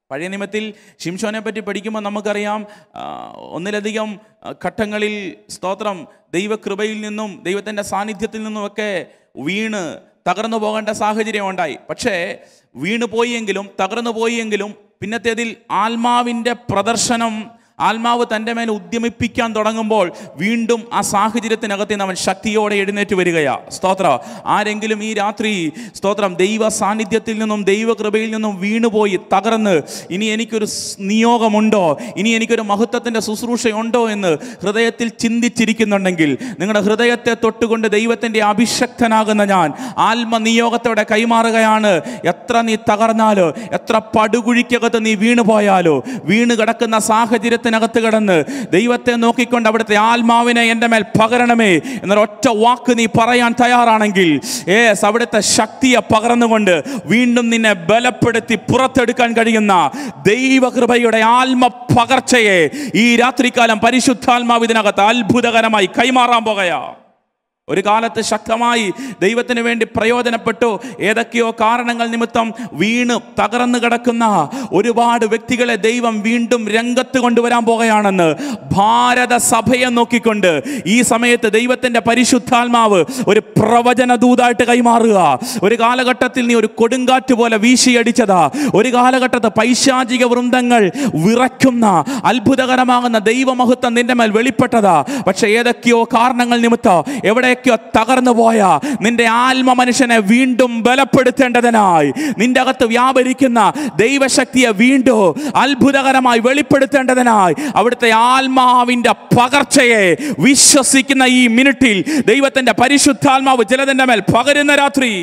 പഴയ നിയമത്തിൽ ഷിംഷോനെ പറ്റി പഠിക്കുമ്പോൾ നമുക്കറിയാം ആ, ഒന്നിലധികം ആ, ഘട്ടങ്ങളിൽ സ്തോത്രം ദൈവകൃപയിൽ നിന്നും ദൈവത്തിൻ്റെ സാന്നിധ്യത്തിൽ നിന്നുമൊക്കെ വീണ് തകർന്നു പോകേണ്ട സാഹചര്യം ഉണ്ടായി പക്ഷേ വീണ് പോയെങ്കിലും തകർന്നു പോയെങ്കിലും പിന്നത്തേതിൽ ആത്മാവിൻ്റെ പ്രദർശനം ആത്മാവ് തൻ്റെ മേൽ ഉദ്യമിപ്പിക്കാൻ തുടങ്ങുമ്പോൾ വീണ്ടും ആ സാഹചര്യത്തിനകത്ത് നിന്ന് അവൻ ശക്തിയോടെ എഴുന്നേറ്റ് വരികയാ സ്തോത്ര ആരെങ്കിലും ഈ രാത്രി സ്തോത്രം ദൈവ സാന്നിധ്യത്തിൽ നിന്നും ദൈവകൃപയിൽ നിന്നും വീണുപോയി തകർന്ന് ഇനി എനിക്കൊരു സ് നിയോഗമുണ്ടോ ഇനി എനിക്കൊരു മഹത്വത്തിൻ്റെ ശുശ്രൂഷയുണ്ടോ എന്ന് ഹൃദയത്തിൽ ചിന്തിച്ചിരിക്കുന്നുണ്ടെങ്കിൽ നിങ്ങളുടെ ഹൃദയത്തെ തൊട്ടുകൊണ്ട് ദൈവത്തിൻ്റെ അഭിഷക്തനാകുന്ന ഞാൻ ആത്മനിയോഗത്തോടെ കൈമാറുകയാണ് എത്ര നീ തകർന്നാലോ എത്ര പടുകുഴിക്കകത്ത് നീ വീണു പോയാലോ വീണ് കിടക്കുന്ന സാഹചര്യത്തിനകത്ത് കിടന്ന് ദൈവത്തെ നോക്കിക്കൊണ്ട് അവിടുത്തെ ആത്മാവിനെ എൻ്റെ മേൽ പകരണമേ എന്നൊരൊറ്റ വാക്ക് നീ പറയാൻ തയ്യാറാണെങ്കിൽ ഏസ് അവിടുത്തെ ശക്തിയെ പകർന്നുകൊണ്ട് വീണ്ടും നിന്നെ ബലപ്പെടുത്തി പുറത്തെടുക്കാൻ കഴിയുന്ന ദൈവകൃപയുടെ ആത്മ പകർച്ചയെ ഈ രാത്രികാലം പരിശുദ്ധാത്മാവ് ഇതിനകത്ത് അത്ഭുതകരമായി കൈമാറാൻ പോകയാ ഒരു കാലത്ത് ശക്തമായി ദൈവത്തിന് വേണ്ടി പ്രയോജനപ്പെട്ടു ഏതൊക്കെയോ കാരണങ്ങൾ നിമിത്തം വീണ് തകർന്നു കിടക്കുന്ന ഒരുപാട് വ്യക്തികളെ ദൈവം വീണ്ടും രംഗത്ത് കൊണ്ടുവരാൻ പോകുകയാണെന്ന് ഭാരത സഭയെ നോക്കിക്കൊണ്ട് ഈ സമയത്ത് ദൈവത്തിൻ്റെ പരിശുദ്ധാത്മാവ് ഒരു പ്രവചന ദൂതായിട്ട് കൈമാറുക ഒരു കാലഘട്ടത്തിൽ നീ ഒരു കൊടുങ്കാറ്റ് പോലെ വീശിയടിച്ചതാ ഒരു കാലഘട്ടത്ത് പൈശാചിക വൃന്ദങ്ങൾ വിറയ്ക്കുന്ന അത്ഭുതകരമാകുന്ന ദൈവമഹത്വം നിന്റെ മേൽ വെളിപ്പെട്ടതാ പക്ഷെ ഏതൊക്കെയോ കാരണങ്ങൾ നിമിത്തം എവിടെയൊക്കെയോ തകർന്നു പോയ നിന്റെ ആത്മ മനുഷ്യനെ വീണ്ടും ബലപ്പെടുത്തേണ്ടതിനായി നിന്റെ അകത്ത് വ്യാപരിക്കുന്ന ദൈവശക്തിയെ വീണ്ടും അത്ഭുതകരമായി വെളിപ്പെടുത്തേണ്ടതിനായി അവിടുത്തെ ആത്മാവിന്റെ പകർച്ചയെ വിശ്വസിക്കുന്ന ഈ മിനിറ്റിൽ ദൈവത്തിന്റെ പരിശുദ്ധാത്മാവ് ചിലതിന്റെ മേൽ പകരുന്ന രാത്രി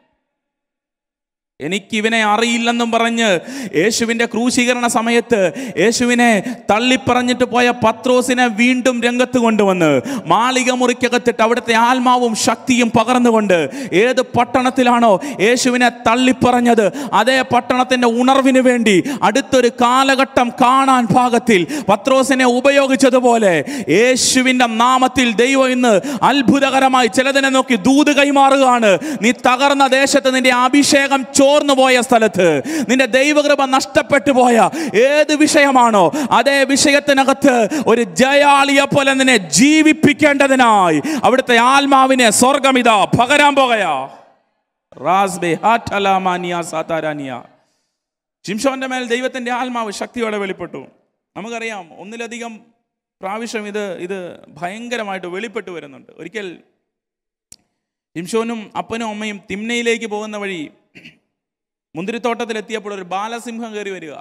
എനിക്കിവനെ അറിയില്ലെന്നും പറഞ്ഞ് യേശുവിൻ്റെ ക്രൂശീകരണ സമയത്ത് യേശുവിനെ തള്ളിപ്പറഞ്ഞിട്ട് പോയ പത്രോസിനെ വീണ്ടും രംഗത്ത് കൊണ്ടുവന്ന് മാളിക മുറിക്കകത്തിട്ട് അവിടുത്തെ ആത്മാവും ശക്തിയും പകർന്നുകൊണ്ട് ഏത് പട്ടണത്തിലാണോ യേശുവിനെ തള്ളിപ്പറഞ്ഞത് അതേ പട്ടണത്തിൻ്റെ ഉണർവിന് വേണ്ടി അടുത്തൊരു കാലഘട്ടം കാണാൻ ഭാഗത്തിൽ പത്രോസിനെ ഉപയോഗിച്ചതുപോലെ യേശുവിൻ്റെ നാമത്തിൽ ദൈവം ഇന്ന് അത്ഭുതകരമായി ചിലതിനെ നോക്കി ദൂത് കൈമാറുകയാണ് നീ തകർന്ന ദേശത്ത് നിന്റെ അഭിഷേകം ചോർന്നു പോയ സ്ഥലത്ത് നിന്റെ ദൈവകൃപ നഷ്ടപ്പെട്ടു പോയ ഏത് വിഷയമാണോ അതേ വിഷയത്തിനകത്ത് ഒരു ജയാളിയെ പോലെ നിന്നെ ജീവിപ്പിക്കേണ്ടതിനായി അവിടുത്തെ ആത്മാവിനെ സ്വർഗമിത പകരാൻ പോകയാ റാസ്ബെ ഹാറ്റലാമാനിയ സാതാരാനിയ ശിംഷോന്റെ മേൽ ദൈവത്തിന്റെ ആത്മാവ് ശക്തിയോടെ വെളിപ്പെട്ടു നമുക്കറിയാം ഒന്നിലധികം പ്രാവശ്യം ഇത് ഇത് ഭയങ്കരമായിട്ട് വെളിപ്പെട്ടു വരുന്നുണ്ട് ഒരിക്കൽ ശിംഷോനും അപ്പനും അമ്മയും തിമ്നയിലേക്ക് പോകുന്ന വഴി മുന്തിരിത്തോട്ടത്തിലെത്തിയപ്പോൾ ഒരു ബാലസിംഹം കയറി വരിക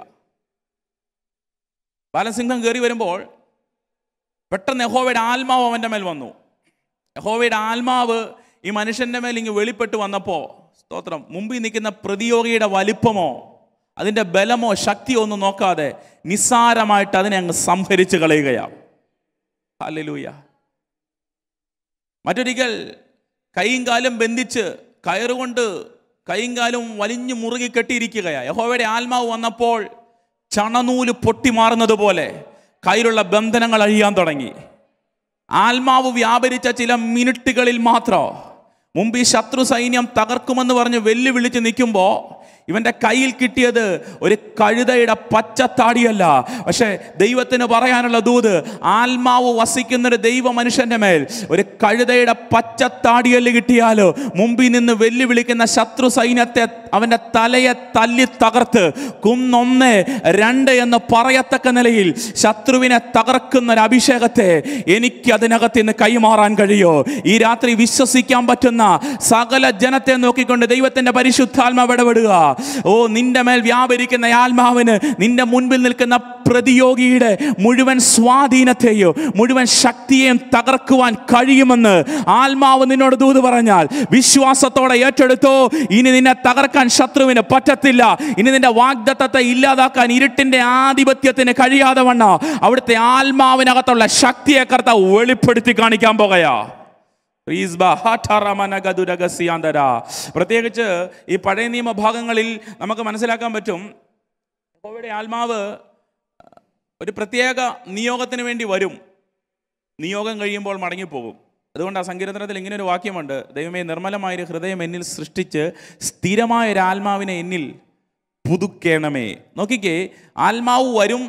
ബാലസിംഹം കയറി വരുമ്പോൾ പെട്ടെന്ന് യഹോവയുടെ ആത്മാവ് അവൻ്റെ മേൽ വന്നു യഹോവയുടെ ആത്മാവ് ഈ മനുഷ്യൻ്റെ മേൽ ഇങ്ങ് വെളിപ്പെട്ട് വന്നപ്പോൾ സ്തോത്രം മുമ്പിൽ നിൽക്കുന്ന പ്രതിയോഗിയുടെ വലിപ്പമോ അതിൻ്റെ ബലമോ ശക്തിയോ ഒന്നും നോക്കാതെ നിസ്സാരമായിട്ട് അതിനെ അങ്ങ് സംഹരിച്ച് കളയുകയാണ് ഹല്ലേലൂയ മറ്റൊരിക്കൽ കൈയും കാലും ബന്ധിച്ച് കയറുകൊണ്ട് കൈയും കാലും വലിഞ്ഞു മുറുകി കെട്ടിയിരിക്കുകയാണ് യഹോവയുടെ ആത്മാവ് വന്നപ്പോൾ ചണനൂല് പൊട്ടിമാറുന്നത് പോലെ കയ്യിലുള്ള ബന്ധനങ്ങൾ അഴിയാൻ തുടങ്ങി ആത്മാവ് വ്യാപരിച്ച ചില മിനിറ്റുകളിൽ മാത്രം മുമ്പ് ഈ ശത്രു സൈന്യം തകർക്കുമെന്ന് പറഞ്ഞ് വെല്ലുവിളിച്ച് നിൽക്കുമ്പോൾ ഇവന്റെ കയ്യിൽ കിട്ടിയത് ഒരു കഴുതയുടെ പച്ചത്താടിയല്ല പക്ഷേ ദൈവത്തിന് പറയാനുള്ള ദൂത് ആത്മാവ് വസിക്കുന്ന ഒരു ദൈവ മനുഷ്യന്റെ മേൽ ഒരു കഴുതയുടെ പച്ചത്താടിയല് കിട്ടിയാലോ മുമ്പിൽ നിന്ന് വെല്ലുവിളിക്കുന്ന ശത്രു സൈന്യത്തെ അവന്റെ തലയെ തല്ലി തകർത്ത് കുന്നൊന്ന് രണ്ട് എന്ന് പറയത്തക്ക നിലയിൽ ശത്രുവിനെ തകർക്കുന്ന ഒരു അഭിഷേകത്തെ എനിക്ക് അതിനകത്ത് ഇന്ന് കൈമാറാൻ കഴിയോ ഈ രാത്രി വിശ്വസിക്കാൻ പറ്റുന്ന സകല ജനത്തെ നോക്കിക്കൊണ്ട് ദൈവത്തിന്റെ പരിശുദ്ധാത്മാവ് ഇടപെടുക ഓ നിന്റെ മേൽ വ്യാപരിക്കുന്ന ആത്മാവിന് നിന്റെ മുൻപിൽ നിൽക്കുന്ന പ്രതിയോഗിയുടെ മുഴുവൻ സ്വാധീനത്തെയോ മുഴുവൻ ശക്തിയെയും തകർക്കുവാൻ കഴിയുമെന്ന് ആത്മാവ് നിന്നോട് ദൂത് പറഞ്ഞാൽ വിശ്വാസത്തോടെ ഏറ്റെടുത്തോ ഇനി നിന്നെ തകർക്കാൻ ശത്രുവിന് പറ്റത്തില്ല ഇനി നിന്റെ വാഗ്ദത്തത്തെ ഇല്ലാതാക്കാൻ ഇരുട്ടിന്റെ ആധിപത്യത്തിന് കഴിയാതെ വണ്ണ അവിടുത്തെ ആത്മാവിനകത്തുള്ള ശക്തിയെ കർത്താവ് വെളിപ്പെടുത്തി കാണിക്കാൻ പോകയാ പ്രീസ്ബ ഹാഠാറമനഗതുരഗസ്യാന്തര. പ്രത്യേകിച്ച് ഈ പഴയ നിയമ ഭാഗങ്ങളിൽ നമുക്ക് മനസ്സിലാക്കാൻ പറ്റും യഹോവയുടെ ആത്മാവ് ഒരു പ്രത്യേക നിയോഗത്തിന് വേണ്ടി വരും നിയോഗം കഴിയുമ്പോൾ മടങ്ങിപ്പോകും അതുകൊണ്ട് ആ സങ്കീർത്തനത്തിൽ ഇങ്ങനെ ഒരു വാക്യമുണ്ട് ദൈവമേ നിർമ്മലമായൊരു ഹൃദയം എന്നിൽ സൃഷ്ടിച്ച് സ്ഥിരമായ ഒരു ആത്മാവിനെ എന്നിൽ പുതുക്കേണമേ നോക്കിക്കേ ആത്മാവ് വരും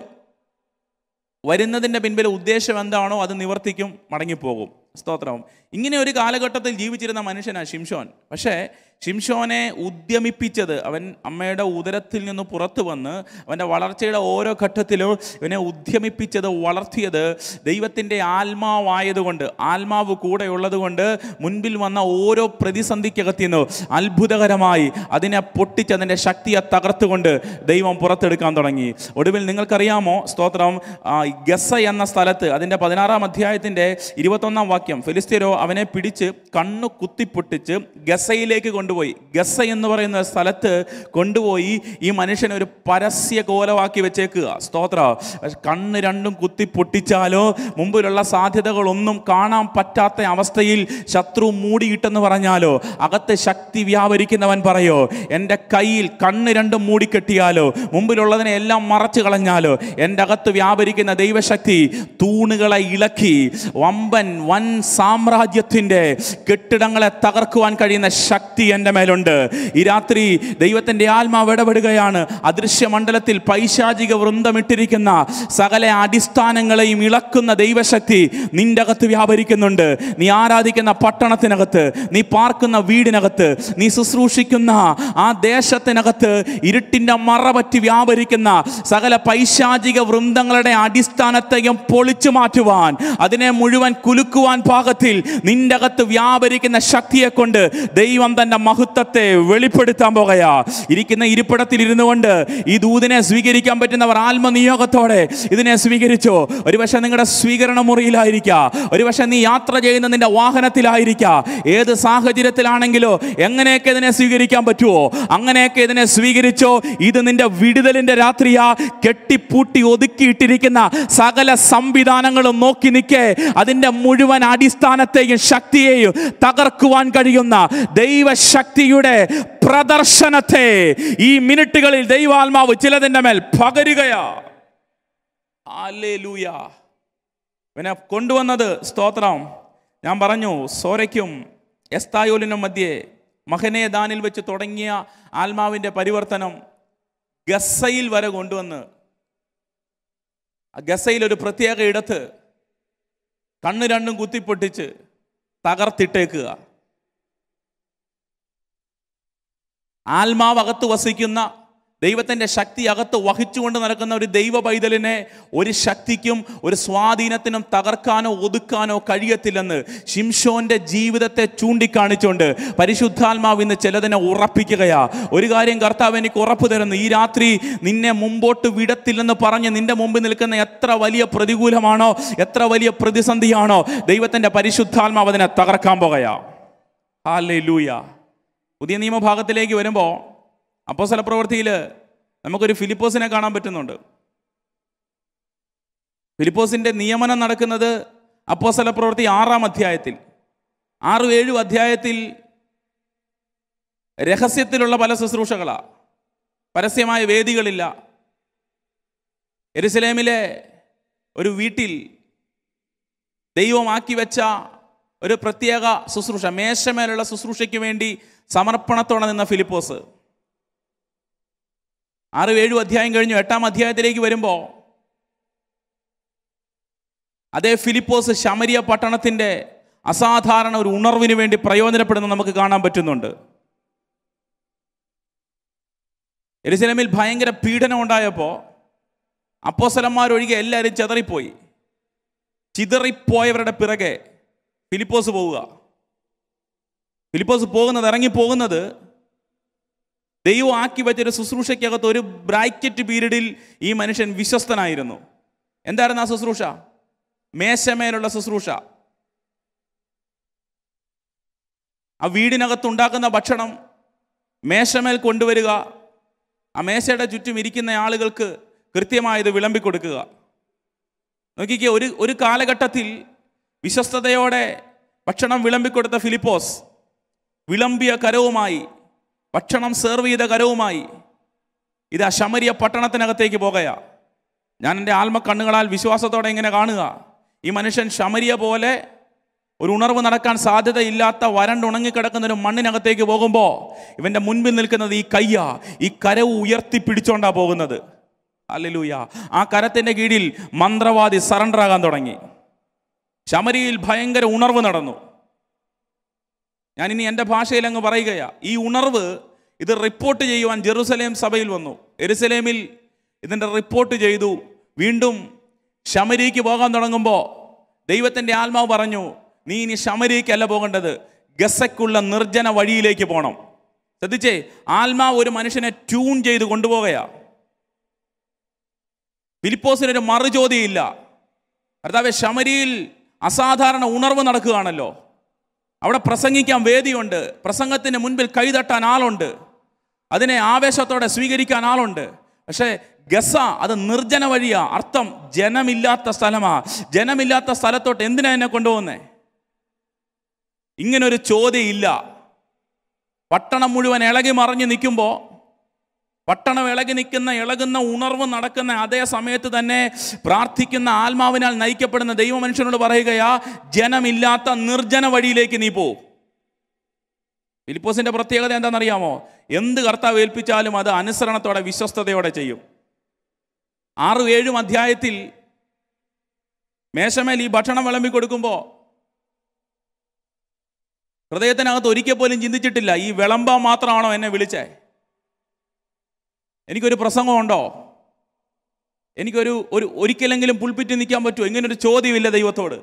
വരുന്നതിൻ്റെ പിൻപിൽ ഉദ്ദേശം എന്താണോ അത് നിവർത്തിക്കും മടങ്ങിപ്പോകും സ്തോത്രം ഇങ്ങനെ ഒരു കാലഘട്ടത്തിൽ ജീവിച്ചിരുന്ന മനുഷ്യനാണ് ഷിംഷോൻ പക്ഷേ ഷിംഷോനെ ഉദ്യമിപ്പിച്ചത് അവൻ അമ്മയുടെ ഉദരത്തിൽ നിന്ന് പുറത്തു വന്ന് അവൻ്റെ വളർച്ചയുടെ ഓരോ ഘട്ടത്തിലും ഇവനെ ഉദ്യമിപ്പിച്ചത് വളർത്തിയത് ദൈവത്തിൻ്റെ ആത്മാവായതുകൊണ്ട് ആത്മാവ് കൂടെ ഉള്ളതുകൊണ്ട് മുൻപിൽ വന്ന ഓരോ പ്രതിസന്ധിക്കകത്തിന്ന് അത്ഭുതകരമായി അതിനെ പൊട്ടിച്ച് അതിൻ്റെ ശക്തിയെ തകർത്തുകൊണ്ട് ദൈവം പുറത്തെടുക്കാൻ തുടങ്ങി ഒടുവിൽ നിങ്ങൾക്കറിയാമോ സ്തോത്രം ആ, ഗസ എന്ന സ്ഥലത്ത് അതിൻ്റെ പതിനാറാം അധ്യായത്തിൻ്റെ ഇരുപത്തൊന്നാം വാക്യം ഫിലിസ്തീനോ അവനെ പിടിച്ച് കണ്ണു കുത്തിപ്പൊട്ടിച്ച് ഗസയിലേക്ക് കൊണ്ടുപോയി ഗസ എന്ന് പറയുന്ന സ്ഥലത്ത് കൊണ്ടുപോയി ഈ മനുഷ്യനെ ഒരു പരസ്യ കോലമാക്കി വെച്ചേക്കുക സ്തോത്ര കണ്ണ് രണ്ടും കുത്തി പൊട്ടിച്ചാലോ മുമ്പിലുള്ള സാധ്യതകളൊന്നും കാണാൻ പറ്റാത്ത അവസ്ഥയിൽ ശത്രു മൂടിയിട്ടെന്ന് പറഞ്ഞാലോ അകത്ത് ശക്തി വ്യാപരിക്കുന്നവൻ പറയോ എൻ്റെ കയ്യിൽ കണ്ണ് രണ്ടും മൂടിക്കെട്ടിയാലോ മുമ്പിലുള്ളതിനെ എല്ലാം മറച്ചു കളഞ്ഞാലോ എൻ്റെ അകത്ത് വ്യാപരിക്കുന്ന ദൈവശക്തി തൂണുകളെ ഇളക്കി വമ്പൻ വൻ സാമ്രാജ്യത്തിൻ്റെ കെട്ടിടങ്ങളെ തകർക്കുവാൻ കഴിയുന്ന ശക്തി എൻ്റെ മേലുണ്ട് ഈ രാത്രി ദൈവത്തിൻ്റെ ആത്മാവ് ഇടപെടുകയാണ് അദൃശ്യ മണ്ഡലത്തിൽ പൈശാചിക വൃന്ദമിട്ടിരിക്കുന്ന സകല അടിസ്ഥാനങ്ങളെയും ഇളക്കുന്ന ദൈവശക്തി നിന്റെ അകത്ത് വ്യാപരിക്കുന്നുണ്ട് നീ ആരാധിക്കുന്ന പട്ടണത്തിനകത്ത് നീ പാർക്കുന്ന വീടിനകത്ത് നീ ശുശ്രൂഷിക്കുന്ന ആ ദേശത്തിനകത്ത് ഇരുട്ടിൻ്റെ മറ പറ്റി വ്യാപരിക്കുന്ന സകല പൈശാചിക വൃന്ദങ്ങളുടെ അടിസ്ഥാനത്തെയും പൊളിച്ചു മാറ്റുവാൻ അതിനെ മുഴുവൻ കുലുക്കുവാൻ പാകത്തിൽ നിന്റെ അകത്ത് വ്യാപരിക്കുന്ന ശക്തിയെ കൊണ്ട് ദൈവം തന്റെ മഹത്വത്തെ വെളിപ്പെടുത്താൻ പോകയാ ഇരിക്കുന്ന ഇരിപ്പിടത്തിൽ ഇരുന്നു കൊണ്ട് ഈ ദൂതിനെ സ്വീകരിക്കാൻ പറ്റുന്നവർ ആത്മനിയോഗത്തോടെ ഇതിനെ സ്വീകരിച്ചോ ഒരുപക്ഷെ നിങ്ങളുടെ സ്വീകരണ മുറിയിലായിരിക്കാം ഒരുപക്ഷെ നീ യാത്ര ചെയ്യുന്ന നിന്റെ വാഹനത്തിലായിരിക്കാം ഏത് സാഹചര്യത്തിലാണെങ്കിലോ എങ്ങനെയൊക്കെ ഇതിനെ സ്വീകരിക്കാൻ പറ്റുമോ അങ്ങനെയൊക്കെ ഇതിനെ സ്വീകരിച്ചോ ഇത് നിന്റെ വിടുതലിന്റെ രാത്രിയാ കെട്ടിപ്പൂട്ടി ഒതുക്കിയിട്ടിരിക്കുന്ന സകല സംവിധാനങ്ങളും നോക്കി നിൽക്കേ അതിന്റെ മുഴുവൻ അടിസ്ഥാനത്തെയും ശക്തിയെയും തകർക്കുവാൻ കഴിയുന്ന ദൈവശക്തിയുടെ പ്രദർശനത്തെ ഈ മിനിറ്റുകളിൽ ദൈവാത്മാവ് ചിലതിൻ്റെ മേൽ പകരുകയാ ഹല്ലേലൂയ. പിന്നെ കൊണ്ടുവന്നത് സ്തോത്രം ഞാൻ പറഞ്ഞു സോരയ്ക്കും എസ്തായോലിനും മധ്യേ മഹനെ ദാനിൽ വെച്ച് തുടങ്ങിയ ആത്മാവിൻ്റെ പരിവർത്തനം ഗസയിൽ വരെ കൊണ്ടുവന്ന് ആ ഗസയിൽ ഒരു പ്രത്യേക ഇടത്ത് കണ്ണ് രണ്ടും കുത്തിപ്പൊട്ടിച്ച് തകർത്തിട്ടേക്കുക ആത്മാവ് അകത്ത് വസിക്കുന്ന ദൈവത്തിൻ്റെ ശക്തി അകത്ത് വഹിച്ചുകൊണ്ട് നടക്കുന്ന ഒരു ദൈവ പൈതലിനെ ഒരു ശക്തിക്കും ഒരു സ്വാധീനത്തിനും തകർക്കാനോ ഒതുക്കാനോ കഴിയത്തില്ലെന്ന് ഷിംഷോന്റെ ജീവിതത്തെ ചൂണ്ടിക്കാണിച്ചുകൊണ്ട് പരിശുദ്ധാത്മാവ് ഇന്ന് ചിലതിനെ ഉറപ്പിക്കുകയാ ഒരു കാര്യം കർത്താവ് എനിക്ക് ഉറപ്പ് തരുന്നു ഈ രാത്രി നിന്നെ മുമ്പോട്ട് വിടത്തില്ലെന്ന് പറഞ്ഞ് നിന്റെ മുമ്പിൽ നിൽക്കുന്ന എത്ര വലിയ പ്രതികൂലമാണോ എത്ര വലിയ പ്രതിസന്ധിയാണോ ദൈവത്തിൻ്റെ പരിശുദ്ധാത്മാവ് അതിനെ തകർക്കാൻ പോകയാ ഹാലേ ലൂയ പുതിയ നിയമഭാഗത്തിലേക്ക് വരുമ്പോൾ അപ്പോസ്തല പ്രവൃത്തിയിൽ നമുക്കൊരു ഫിലിപ്പോസിനെ കാണാൻ പറ്റുന്നുണ്ട് ഫിലിപ്പോസിൻ്റെ നിയമനം നടക്കുന്നത് അപ്പോസ്തല പ്രവൃത്തി ആറാം അധ്യായത്തിൽ ആറും ഏഴും അധ്യായത്തിൽ രഹസ്യത്തിലുള്ള പല ശുശ്രൂഷകളാ പരസ്യമായ വേദികളില്ല എരുസലേമിലെ ഒരു വീട്ടിൽ ദൈവമാക്കി വെച്ച ഒരു പ്രത്യേക ശുശ്രൂഷ മേശമേലുള്ള ശുശ്രൂഷയ്ക്ക് വേണ്ടി സമർപ്പണത്തോടെ നിന്ന ഫിലിപ്പോസ് ആറ് ഏഴും അധ്യായം കഴിഞ്ഞു എട്ടാം അധ്യായത്തിലേക്ക് വരുമ്പോൾ അതേ ഫിലിപ്പോസ് ശമരിയ പട്ടണത്തിൻ്റെ അസാധാരണ ഒരു ഉണർവിന് വേണ്ടി പ്രയോജനപ്പെടുന്ന നമുക്ക് കാണാൻ പറ്റുന്നുണ്ട് എരുസലേമിൽ ഭയങ്കര പീഡനം ഉണ്ടായപ്പോൾ അപ്പോസലന്മാരൊഴികെ എല്ലാവരും ചെതറിപ്പോയി ചിതറിപ്പോയവരുടെ പിറകെ ഫിലിപ്പോസ് പോവുക ഫിലിപ്പോസ് പോകുന്നത് ഇറങ്ങിപ്പോകുന്നത് ദൈവം ആക്കി വെച്ചൊരു ശുശ്രൂഷയ്ക്കകത്ത് ഒരു ബ്രാക്കറ്റ് പീരീഡിൽ ഈ മനുഷ്യൻ വിശ്വസ്തനായിരുന്നു എന്തായിരുന്നു ആ ശുശ്രൂഷ മേശമേലുള്ള ശുശ്രൂഷ ആ വീടിനകത്തുണ്ടാക്കുന്ന ഭക്ഷണം മേശമേൽ കൊണ്ടുവരിക ആ മേശയുടെ ചുറ്റും ഇരിക്കുന്ന ആളുകൾക്ക് കൃത്യമായത് വിളമ്പിക്കൊടുക്കുക നോക്കിക്കേ ഒരു ഒരു കാലഘട്ടത്തിൽ വിശ്വസ്തയോടെ ഭക്ഷണം വിളമ്പിക്കൊടുത്ത ഫിലിപ്പോസ് വിളമ്പിയ കരവുമായി ഭക്ഷണം സെർവ് ചെയ്ത കരവുമായി ഇത് ശമരിയ പട്ടണത്തിനകത്തേക്ക് പോകയാ ഞാൻ എൻ്റെ ആത്മ കണ്ണുകളാൽ വിശ്വാസത്തോടെ ഇങ്ങനെ കാണുക ഈ മനുഷ്യൻ ശമരിയ പോലെ ഒരു ഉണർവ് നടക്കാൻ സാധ്യതയില്ലാത്ത വരണ്ടുണങ്ങിക്കിടക്കുന്ന ഒരു മണ്ണിനകത്തേക്ക് പോകുമ്പോൾ ഇവൻ്റെ മുൻപിൽ നിൽക്കുന്നത് ഈ കയ്യ ഈ കരവ് ഉയർത്തി പിടിച്ചോണ്ടാ പോകുന്നത് അല്ലലൂയ ആ കരത്തിൻ്റെ കീഴിൽ മന്ത്രവാദി സറണ്ടർ ആകാൻ തുടങ്ങി ശമരിയിൽ ഭയങ്കര ഉണർവ് നടന്നു ഞാനിനി എൻ്റെ ഭാഷയിൽ അങ്ങ് പറയുകയാ ഈ ഉണർവ് ഇത് റിപ്പോർട്ട് ചെയ്യുവാൻ ജെറുസലേം സഭയിൽ വന്നു എരുസലേമിൽ ഇതിൻ്റെ റിപ്പോർട്ട് ചെയ്തു വീണ്ടും ശമരിക്ക് പോകാൻ തുടങ്ങുമ്പോൾ ദൈവത്തിൻ്റെ ആത്മാവ് പറഞ്ഞു നീ ഇനി ശമരിക്കല്ല പോകേണ്ടത് ഗസയ്ക്കുള്ള നിർജ്ജന വഴിയിലേക്ക് പോകണം ശ്രദ്ധിച്ചേ ആത്മാവ് ഒരു മനുഷ്യനെ ട്യൂൺ ചെയ്ത് കൊണ്ടുപോകുകയാ ഫിലിപ്പോസിനൊരു മറുചോദ്യമില്ല കർത്താവ് ശമരിയിൽ അസാധാരണ ഉണർവ് നടക്കുകയാണല്ലോ അവിടെ പ്രസംഗിക്കാൻ വേദിയുണ്ട് പ്രസംഗത്തിന് മുൻപിൽ കൈതട്ടാൻ ആളുണ്ട് അതിനെ ആവേശത്തോടെ സ്വീകരിക്കാൻ ആളുണ്ട് പക്ഷേ ഗസ അത് നിർജ്ജന വഴിയാ അർത്ഥം ജനമില്ലാത്ത സ്ഥലമാ ജനമില്ലാത്ത സ്ഥലത്തോട്ട് എന്തിനാ എന്നെ കൊണ്ടുപോകുന്നേ ഇങ്ങനൊരു ചോദ്യം ഇല്ല പട്ടണം മുഴുവൻ ഇളകി മറിഞ്ഞ് നിൽക്കുമ്പോൾ പട്ടണം ഇളകി നിൽക്കുന്ന ഇളകുന്ന ഉണർവ് നടക്കുന്ന അതേ സമയത്ത് തന്നെ പ്രാർത്ഥിക്കുന്ന ആത്മാവിനാൽ നയിക്കപ്പെടുന്ന ദൈവമനുഷ്യനോട് പറയുകയാ ജനമില്ലാത്ത നിർജ്ജന വഴിയിലേക്ക് നീ പോ ഫിലിപ്പോസിന്റെ പ്രത്യേകത എന്താണെന്നറിയാമോ എന്ത് കർത്താവ് ഏൽപ്പിച്ചാലും അത് അനുസരണത്തോടെ വിശ്വസ്തയോടെ ചെയ്യും ആറും ഏഴും അധ്യായത്തിൽ മേശമേൽ ഈ ഭക്ഷണം വിളമ്പി കൊടുക്കുമ്പോൾ ഹൃദയത്തിനകത്ത് ഒരിക്കൽ പോലും ചിന്തിച്ചിട്ടില്ല ഈ വിളമ്പാൻ മാത്രമാണോ എന്നെ വിളിച്ചേ എനിക്കൊരു പ്രസംഗമുണ്ടോ എനിക്കൊരു ഒരു ഒരിക്കലെങ്കിലും പുൽപ്പിറ്റ് നിൽക്കാൻ പറ്റുമോ ഇങ്ങനൊരു ചോദ്യമില്ല ദൈവത്തോട്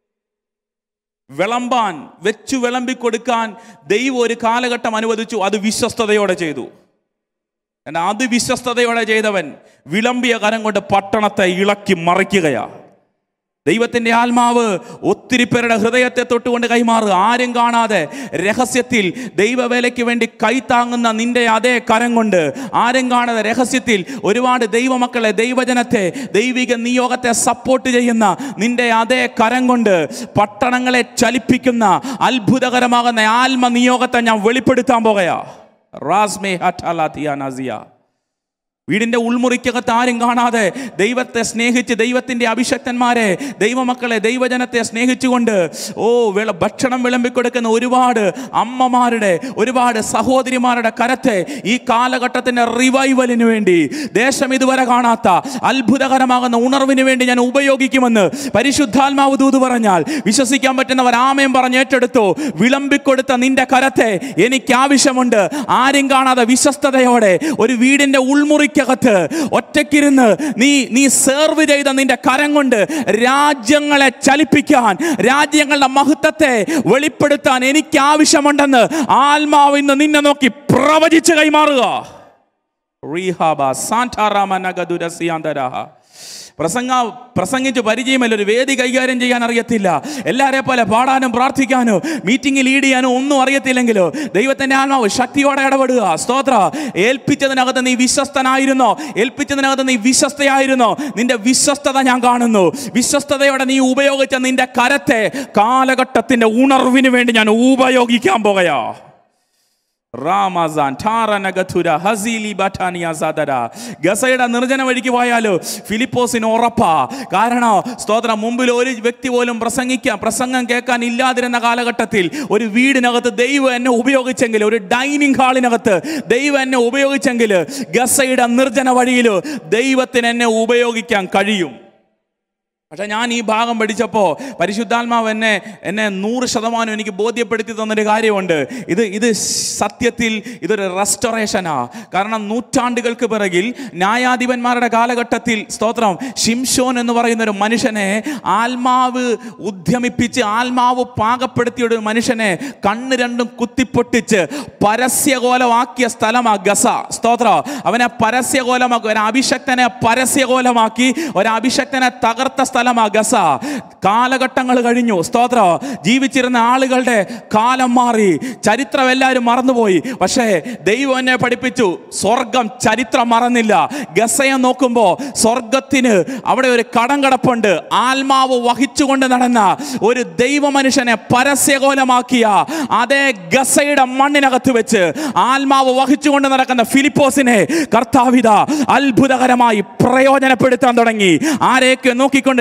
വിളമ്പാൻ വെച്ചു വിളമ്പി കൊടുക്കാൻ ദൈവം ഒരു കാലഘട്ടം അനുവദിച്ചു അത് വിശ്വസ്തയോടെ ചെയ്തു എന്നാൽ അത് വിശ്വസ്തയോടെ ചെയ്തവൻ വിളമ്പിയ കരം കൊണ്ട് പട്ടണത്തെ ഇളക്കി മറിക്കുകയാ ദൈവത്തിൻ്റെ ആത്മാവ് ഒത്തിരി പേരുടെ ഹൃദയത്തെ തൊട്ടുകൊണ്ട് കൈമാറുക ആരും കാണാതെ രഹസ്യത്തിൽ ദൈവവേലയ്ക്ക് വേണ്ടി കൈത്താങ്ങുന്ന നിന്റെ അതേ കരം കൊണ്ട് ആരും കാണാതെ രഹസ്യത്തിൽ ഒരുപാട് ദൈവമക്കളെ ദൈവജനത്തെ ദൈവിക നിയോഗത്തെ സപ്പോർട്ട് ചെയ്യുന്ന നിന്റെ അതേ കരം കൊണ്ട് പട്ടണങ്ങളെ ചലിപ്പിക്കുന്ന അത്ഭുതകരമാകുന്ന ആത്മ നിയോഗത്തെ ഞാൻ വെളിപ്പെടുത്താൻ പോകയാ റാസ്മേ ഹറ്റാലാത്തിയ നസിയ വീടിൻ്റെ ഉൾമുറിക്കകത്ത് ആരും കാണാതെ ദൈവത്തെ സ്നേഹിച്ച് ദൈവത്തിൻ്റെ അഭിഷക്തന്മാരെ ദൈവമക്കളെ ദൈവജനത്തെ സ്നേഹിച്ചുകൊണ്ട് ഓ വിള ഭക്ഷണം വിളമ്പിക്കൊടുക്കുന്ന ഒരുപാട് അമ്മമാരുടെ ഒരുപാട് സഹോദരിമാരുടെ കരത്തെ ഈ കാലഘട്ടത്തിൻ്റെ റിവൈവലിന് വേണ്ടി ദേശം ഇതുവരെ കാണാത്ത അത്ഭുതകരമാകുന്ന ഉണർവിന് വേണ്ടി ഞാൻ ഉപയോഗിക്കുമെന്ന് പരിശുദ്ധാത്മാവ് ദൂത് പറഞ്ഞാൽ വിശ്വസിക്കാൻ പറ്റുന്നവർ ആമയം പറഞ്ഞ് ഏറ്റെടുത്തു വിളമ്പിക്കൊടുത്ത നിന്റെ കരത്തെ എനിക്ക് ആവശ്യമുണ്ട് ആരും കാണാതെ വിശ്വസ്തയോടെ ഒരു വീടിൻ്റെ ഉൾമുറി ഭൂമിക്കകത്ത് ഒറ്റയ്ക്കിരുന്ന് നീ നീ സെർവ് ചെയ്ത നിന്റെ കരം കൊണ്ട് രാജ്യങ്ങളെ ചലിപ്പിക്കാൻ രാജ്യങ്ങളുടെ മഹത്വത്തെ വെളിപ്പെടുത്താൻ എനിക്ക് ആവശ്യമുണ്ടെന്ന് ആത്മാവ് ഇന്ന് നിന്നെ നോക്കി പ്രവചിച്ച് കൈമാറുക റീഹാബ സാന്റാറാമനഗദുരസിയാന്തരാഹ പ്രസംഗ പ്രസംഗിച്ച് പരിചയമല്ല ഒരു വേദി കൈകാര്യം ചെയ്യാൻ അറിയത്തില്ല എല്ലാവരെ പോലെ പാടാനും പ്രാർത്ഥിക്കാനോ മീറ്റിംഗ് ലീഡ് ചെയ്യാനോ ഒന്നും അറിയത്തില്ലെങ്കിലോ ദൈവത്തിൻ്റെ ആത്മാവ് ശക്തിയോടെ ഇടപെടുക സ്തോത്ര ഏൽപ്പിച്ചതിനകത്ത് നീ വിശ്വസ്തനായിരുന്നോ ഏൽപ്പിച്ചതിനകത്ത് നീ വിശ്വസ്തയായിരുന്നോ നിന്റെ വിശ്വസ്തത ഞാൻ കാണുന്നു വിശ്വസ്തതയോടെ നീ ഉപയോഗിച്ച നിന്റെ കരത്തെ കാലഘട്ടത്തിൻ്റെ ഉണർവിന് വേണ്ടി ഞാൻ ഉപയോഗിക്കാൻ പോകയാ റാമസാൻ ഠാറനഗഥുര ഹസീലി ബഠാനിയ സദര ഗസയുടെ നിർജ്ജന വഴിക്ക് പോയാലോ ഫിലിപ്പോസിന് ഉറപ്പാ കാരണം സ്തോത്രം മുമ്പിൽ ഒരു വ്യക്തി പോലും പ്രസംഗിക്കാൻ പ്രസംഗം കേൾക്കാൻ ഇല്ലാതിരുന്ന കാലഘട്ടത്തിൽ ഒരു വീടിനകത്ത് ദൈവം എന്നെ ഉപയോഗിച്ചെങ്കിൽ ഒരു ഡൈനിങ് ഹാളിനകത്ത് ദൈവം എന്നെ ഉപയോഗിച്ചെങ്കിൽ ഗസയുടെ നിർജ്ജന വഴിയിൽ ദൈവത്തിന് എന്നെ ഉപയോഗിക്കാൻ കഴിയും പക്ഷെ ഞാൻ ഈ ഭാഗം പഠിച്ചപ്പോൾ പരിശുദ്ധാത്മാവ് എന്നെ എന്നെ നൂറ് ശതമാനം എനിക്ക് ബോധ്യപ്പെടുത്തി തന്നൊരു കാര്യമുണ്ട് ഇത് ഇത് സത്യത്തിൽ ഇതൊരു റെസ്റ്റോറേഷനാ കാരണം നൂറ്റാണ്ടുകൾക്ക് പിറകിൽ ന്യായാധിപന്മാരുടെ കാലഘട്ടത്തിൽ സ്തോത്രം ഷിംഷോൻ എന്ന് പറയുന്ന ഒരു മനുഷ്യനെ ആത്മാവ് ഉദ്യമിപ്പിച്ച് ആത്മാവ് പാകപ്പെടുത്തിയ ഒരു മനുഷ്യനെ കണ്ണ് രണ്ടും കുത്തിപ്പൊട്ടിച്ച് പരസ്യകോലമാക്കിയ സ്ഥലമാ ഗസ സ്തോത്ര അവനെ പരസ്യകോലമാക്കി ഒരു അഭിഷക്തനെ പരസ്യകോലമാക്കി ഒരു അഭിഷക്തനെ തകർത്ത സ്ഥലമാ ഗസ കാലഘട്ടങ്ങൾ കഴിഞ്ഞു സ്തോത്ര ജീവിച്ചിരുന്ന ആളുകളുടെ കാലം മാറി ചരിത്രം എല്ലാവരും മറന്നുപോയി പക്ഷേ ദൈവം എന്നെ പഠിപ്പിച്ചു സ്വർഗം ചരിത്രം മറന്നില്ല ഗസയെ നോക്കുമ്പോൾ സ്വർഗത്തിന് അവിടെ ഒരു കടം കിടപ്പുണ്ട് ആത്മാവ് വഹിച്ചുകൊണ്ട് നടന്ന ഒരു ദൈവ മനുഷ്യനെ പരസ്യകോലമാക്കിയ അതേ ഗസയുടെ മണ്ണിനകത്ത് വെച്ച് ആത്മാവ് വഹിച്ചുകൊണ്ട് നടക്കുന്ന ഫിലിപ്പോസിനെ കർത്താവിത അത്ഭുതകരമായി പ്രയോജനപ്പെടുത്താൻ തുടങ്ങി ആരെയൊക്കെ നോക്കിക്കൊണ്ട്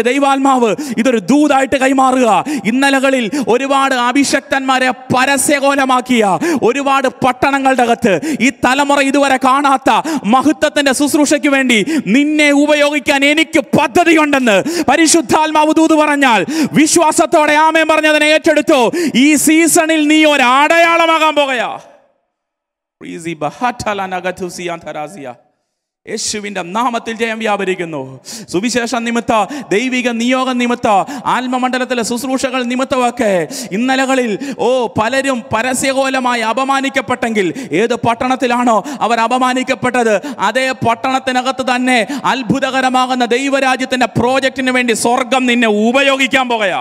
ദൈവാത്മാവ് ഇതൊരു ദൂതായിട്ട് കൈമാറുക ഇന്നലകളിൽ ഒരുപാട് അഭിഷക്തന്മാരെ പരസ്യകോലമാക്കിയ ഒരുപാട് പട്ടണങ്ങളുടെ അകത്ത് ഈ തലമുറ ഇതുവരെ കാണാത്ത മഹത്വത്തിന്റെ ശുശ്രൂഷയ്ക്ക് വേണ്ടി നിന്നെ ഉപയോഗിക്കാൻ എനിക്ക് പദ്ധതിയുണ്ടെന്ന് പരിശുദ്ധാത്മാവ് ദൂത് പറഞ്ഞാൽ വിശ്വാസത്തോടെ ആമേൻ പറഞ്ഞതിനെ ഏറ്റെടുത്തു ഈ സീസണിൽ നീ ഒരു അടയാളമാകാൻ പോകയാ പ്രീസി ബഹാറ്റലനഗതുസിയാൻ തരാസിയ. യേശുവിന്റെ നാമത്തിൽ ജയം വ്യാപരിക്കുന്നു സുവിശേഷ നിമിത്ത ദൈവിക നിയോഗ നിമിത്ത ആത്മമണ്ഡലത്തിലെ ശുശ്രൂഷകൾ നിമിത്തമൊക്കെ ഇന്നലകളിൽ ഓ പലരും പരസ്യകോലമായി അപമാനിക്കപ്പെട്ടെങ്കിൽ ഏത് പട്ടണത്തിലാണോ അവർ അപമാനിക്കപ്പെട്ടത് അതേ പട്ടണത്തിനകത്ത് തന്നെ അത്ഭുതകരമാകുന്ന ദൈവരാജ്യത്തിന്റെ പ്രോജക്റ്റിന് വേണ്ടി സ്വർഗം നിന്നെ ഉപയോഗിക്കാൻ പോകയാ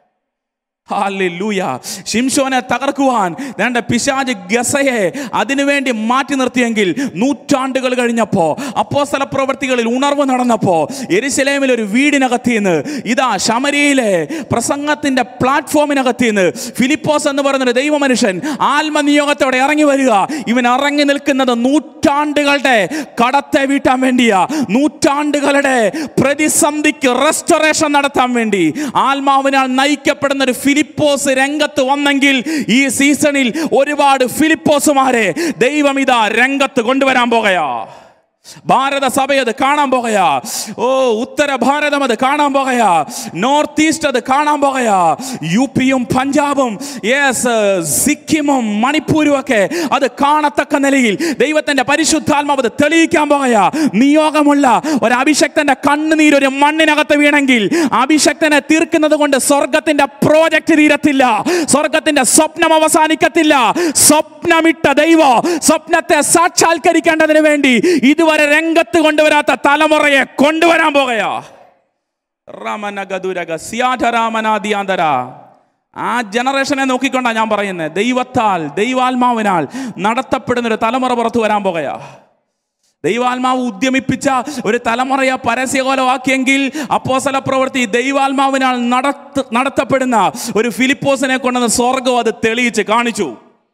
ഹാലൂയ ശിംഷോനെ തകർക്കുവാൻ വേണ്ട പിശാജ് ഗസയെ അതിനുവേണ്ടി മാറ്റി നിർത്തിയെങ്കിൽ നൂറ്റാണ്ടുകൾ കഴിഞ്ഞപ്പോൾ അപ്പോസ്തല പ്രവർത്തികളിൽ ഉണർവ് നടന്നപ്പോൾ എരിശിലേമിൽ ഒരു വീടിനകത്തിന്ന് ഇതാ ശമരിയിലെ പ്രസംഗത്തിന്റെ പ്ലാറ്റ്ഫോമിനകത്തിന്ന് ഫിലിപ്പോസ് എന്ന് പറയുന്ന ദൈവ മനുഷ്യൻ ആത്മനിയോഗത്തോടെ ഇറങ്ങി വരിക ഇവൻ ഇറങ്ങി നിൽക്കുന്നത് നൂറ്റാണ്ടുകളുടെ കടത്തെ വീട്ടാൻ വേണ്ടിയാ നൂറ്റാണ്ടുകളുടെ പ്രതിസന്ധിക്ക് റെസ്റ്റോറേഷൻ നടത്താൻ വേണ്ടി ആത്മാവിനാൽ നയിക്കപ്പെടുന്ന ഒരു ഫിലിപ്പോസ് രംഗത്ത് വന്നെങ്കിൽ ഈ സീസണിൽ ഒരുപാട് ഫിലിപ്പോസുമാരെ ദൈവം ഇതാ രംഗത്ത് കൊണ്ടുവരാൻ പോകയാ ഭാരത സഭ അത് കാണാൻ പോകയാ ഓ ഉത്തര ഭാരതം അത് കാണാൻ പോകയാ നോർത്ത് ഈസ്റ്റ് അത് കാണാൻ പോകയാ യു പിയും പഞ്ചാബും യെസ് സിക്കിമും മണിപ്പൂരും ഒക്കെ അത് കാണത്തക്ക നിലയിൽ ദൈവത്തിന്റെ പരിശുദ്ധാത്മാവ് അത് തെളിയിക്കാൻ പോകയാ നിയോഗമുള്ള ഒരു അഭിഷക്തന്റെ കണ്ണുനീരൊരു മണ്ണിനകത്ത് വീണെങ്കിൽ അഭിഷക്തനെ തീർക്കുന്നത് കൊണ്ട് സ്വർഗത്തിന്റെ പ്രോജക്റ്റ് തീരത്തില്ല സ്വർഗത്തിന്റെ സ്വപ്നം അവസാനിക്കത്തില്ല സ്വപ്നമിട്ട ദൈവം സ്വപ്നത്തെ സാക്ഷാത്കരിക്കേണ്ടതിന് വേണ്ടി ഇതുവരെ രംഗത്ത് കൊണ്ടുവരാത്ത തലമുറയെ കൊണ്ടുവരാൻ പോകയാ റമനഗതുരക സിയാധരാമനാദിയാന്തര ആ ജനറേഷനെ നോക്കിക്കൊണ്ടാ ഞാൻ പറയുന്നത് ദൈവത്താൽ ദൈവാത്മാവിനാൽ നടത്തപ്പെടുന്ന ഒരു തലമുറ പുറത്തു വരാൻ പോകയാ ദൈവാത്മാവ് ഉദ്യമിപ്പിച്ച ഒരു തലമുറയെ പരസ്യകോലമാക്കിയെങ്കിൽ അപ്പോസല പ്രവൃത്തി ദൈവാത്മാവിനാൽ നടത്ത നടത്തപ്പെടുന്ന ഒരു ഫിലിപ്പോസിനെ കൊണ്ടുവന്ന് സ്വർഗം അത് തെളിയിച്ച് കാണിച്ചു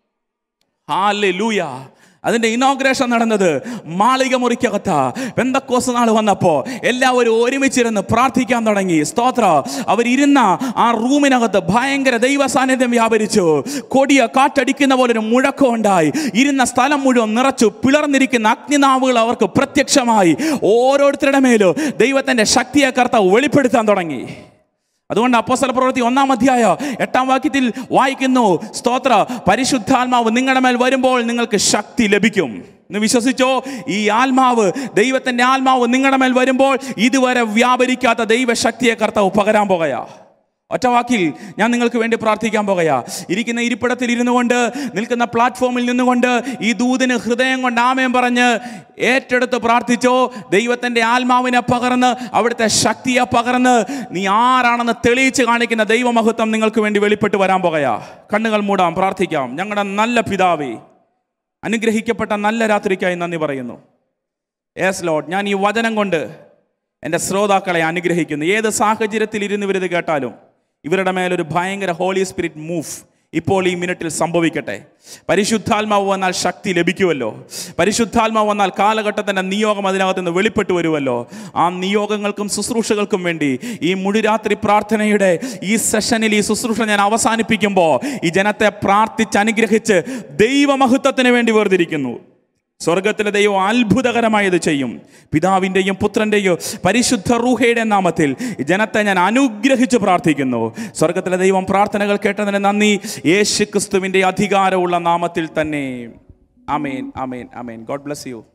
ഹാലൂയ അതിന്റെ ഇനോഗ്രേഷൻ നടന്നത് മാളിക മുറിക്കകത്ത പെന്തക്കോസ് നാൾ വന്നപ്പോൾ എല്ലാവരും ഒരുമിച്ചിരുന്ന് പ്രാർത്ഥിക്കാൻ തുടങ്ങി സ്തോത്ര അവരിരുന്ന ആ റൂമിനകത്ത് ഭയങ്കര ദൈവ സാന്നിധ്യം വ്യാപരിച്ചു കൊടിയ കാറ്റടിക്കുന്ന പോലെ ഒരു മുഴക്കം ഉണ്ടായി ഇരുന്ന സ്ഥലം മുഴുവൻ നിറച്ചു പിളർന്നിരിക്കുന്ന അഗ്നിനാവുകൾ അവർക്ക് പ്രത്യക്ഷമായി ഓരോരുത്തരുടെ മേലും ദൈവത്തിന്റെ ശക്തിയെ കർത്താവ് വെളിപ്പെടുത്താൻ തുടങ്ങി അതുകൊണ്ട് അപ്പോസ്തല പ്രവൃത്തി ഒന്നാം അധ്യായ എട്ടാം വാക്യത്തിൽ വായിക്കുന്നു സ്തോത്ര പരിശുദ്ധാത്മാവ് നിങ്ങളുടെ മേൽ വരുമ്പോൾ നിങ്ങൾക്ക് ശക്തി ലഭിക്കും എന്ന് വിശ്വസിച്ചോ ഈ ആത്മാവ് ദൈവത്തിന്റെ ആത്മാവ് നിങ്ങളുടെ മേൽ വരുമ്പോൾ ഇതുവരെ വ്യാപരിക്കാത്ത ദൈവശക്തിയെ കർത്താവ് പകരാൻ പോകയാ ഒറ്റ വാക്കിൽ ഞാൻ നിങ്ങൾക്ക് വേണ്ടി പ്രാർത്ഥിക്കാൻ പോകയാ ഇരിക്കുന്ന ഇരിപ്പിടത്തിൽ ഇരുന്നു കൊണ്ട് നിൽക്കുന്ന പ്ലാറ്റ്ഫോമിൽ നിന്നുകൊണ്ട് ഈ ദൂതിന് ഹൃദയം കൊണ്ട് ആമയം പറഞ്ഞ് ഏറ്റെടുത്ത് പ്രാർത്ഥിച്ചോ ദൈവത്തിൻ്റെ ആത്മാവിനെ പകർന്ന് അവിടുത്തെ ശക്തിയെ പകർന്ന് നീ ആരാണെന്ന് തെളിയിച്ച് കാണിക്കുന്ന ദൈവമഹത്വം നിങ്ങൾക്ക് വേണ്ടി വെളിപ്പെട്ട് വരാൻ പോകയാ കണ്ണുകൾ മൂടാം പ്രാർത്ഥിക്കാം ഞങ്ങളുടെ നല്ല പിതാവേ അനുഗ്രഹിക്കപ്പെട്ട നല്ല രാത്രിക്കായി നന്ദി പറയുന്നു യെസ് ലോഡ് ഞാൻ ഈ വചനം കൊണ്ട് എൻ്റെ ശ്രോതാക്കളെ അനുഗ്രഹിക്കുന്നു ഏത് സാഹചര്യത്തിൽ ഇരുന്ന് ഇവരിത് കേട്ടാലും ഇവരുടെ മേലൊരു ഭയങ്കര ഹോളി സ്പിരിറ്റ് മൂവ് ഇപ്പോൾ ഈ മിനിറ്റിൽ സംഭവിക്കട്ടെ പരിശുദ്ധാത്മാവ് വന്നാൽ ശക്തി ലഭിക്കുമല്ലോ പരിശുദ്ധാത്മാവ് വന്നാൽ കാലഘട്ടത്തിൻ്റെ നിയോഗം അതിനകത്ത് നിന്ന് വെളിപ്പെട്ട് വരുമല്ലോ ആ നിയോഗങ്ങൾക്കും ശുശ്രൂഷകൾക്കും വേണ്ടി ഈ മുഴുരാത്രി പ്രാർത്ഥനയുടെ ഈ സെഷനിൽ ഈ ശുശ്രൂഷ ഞാൻ അവസാനിപ്പിക്കുമ്പോൾ ഈ ജനത്തെ പ്രാർത്ഥിച്ച് അനുഗ്രഹിച്ച് ദൈവമഹത്വത്തിന് വേണ്ടി വേർതിരിക്കുന്നു സ്വർഗത്തിലെ ദൈവം അത്ഭുതകരമായി ഇത് ചെയ്യും പിതാവിൻ്റെയും പുത്രൻ്റെയും പരിശുദ്ധ റൂഹയുടെ നാമത്തിൽ ഈ ജനത്തെ ഞാൻ അനുഗ്രഹിച്ച് പ്രാർത്ഥിക്കുന്നു സ്വർഗത്തിലെ ദൈവം പ്രാർത്ഥനകൾ കേട്ടതിന് നന്ദി യേശു ക്രിസ്തുവിൻ്റെ അധികാരമുള്ള നാമത്തിൽ തന്നെ amen amen amen God bless U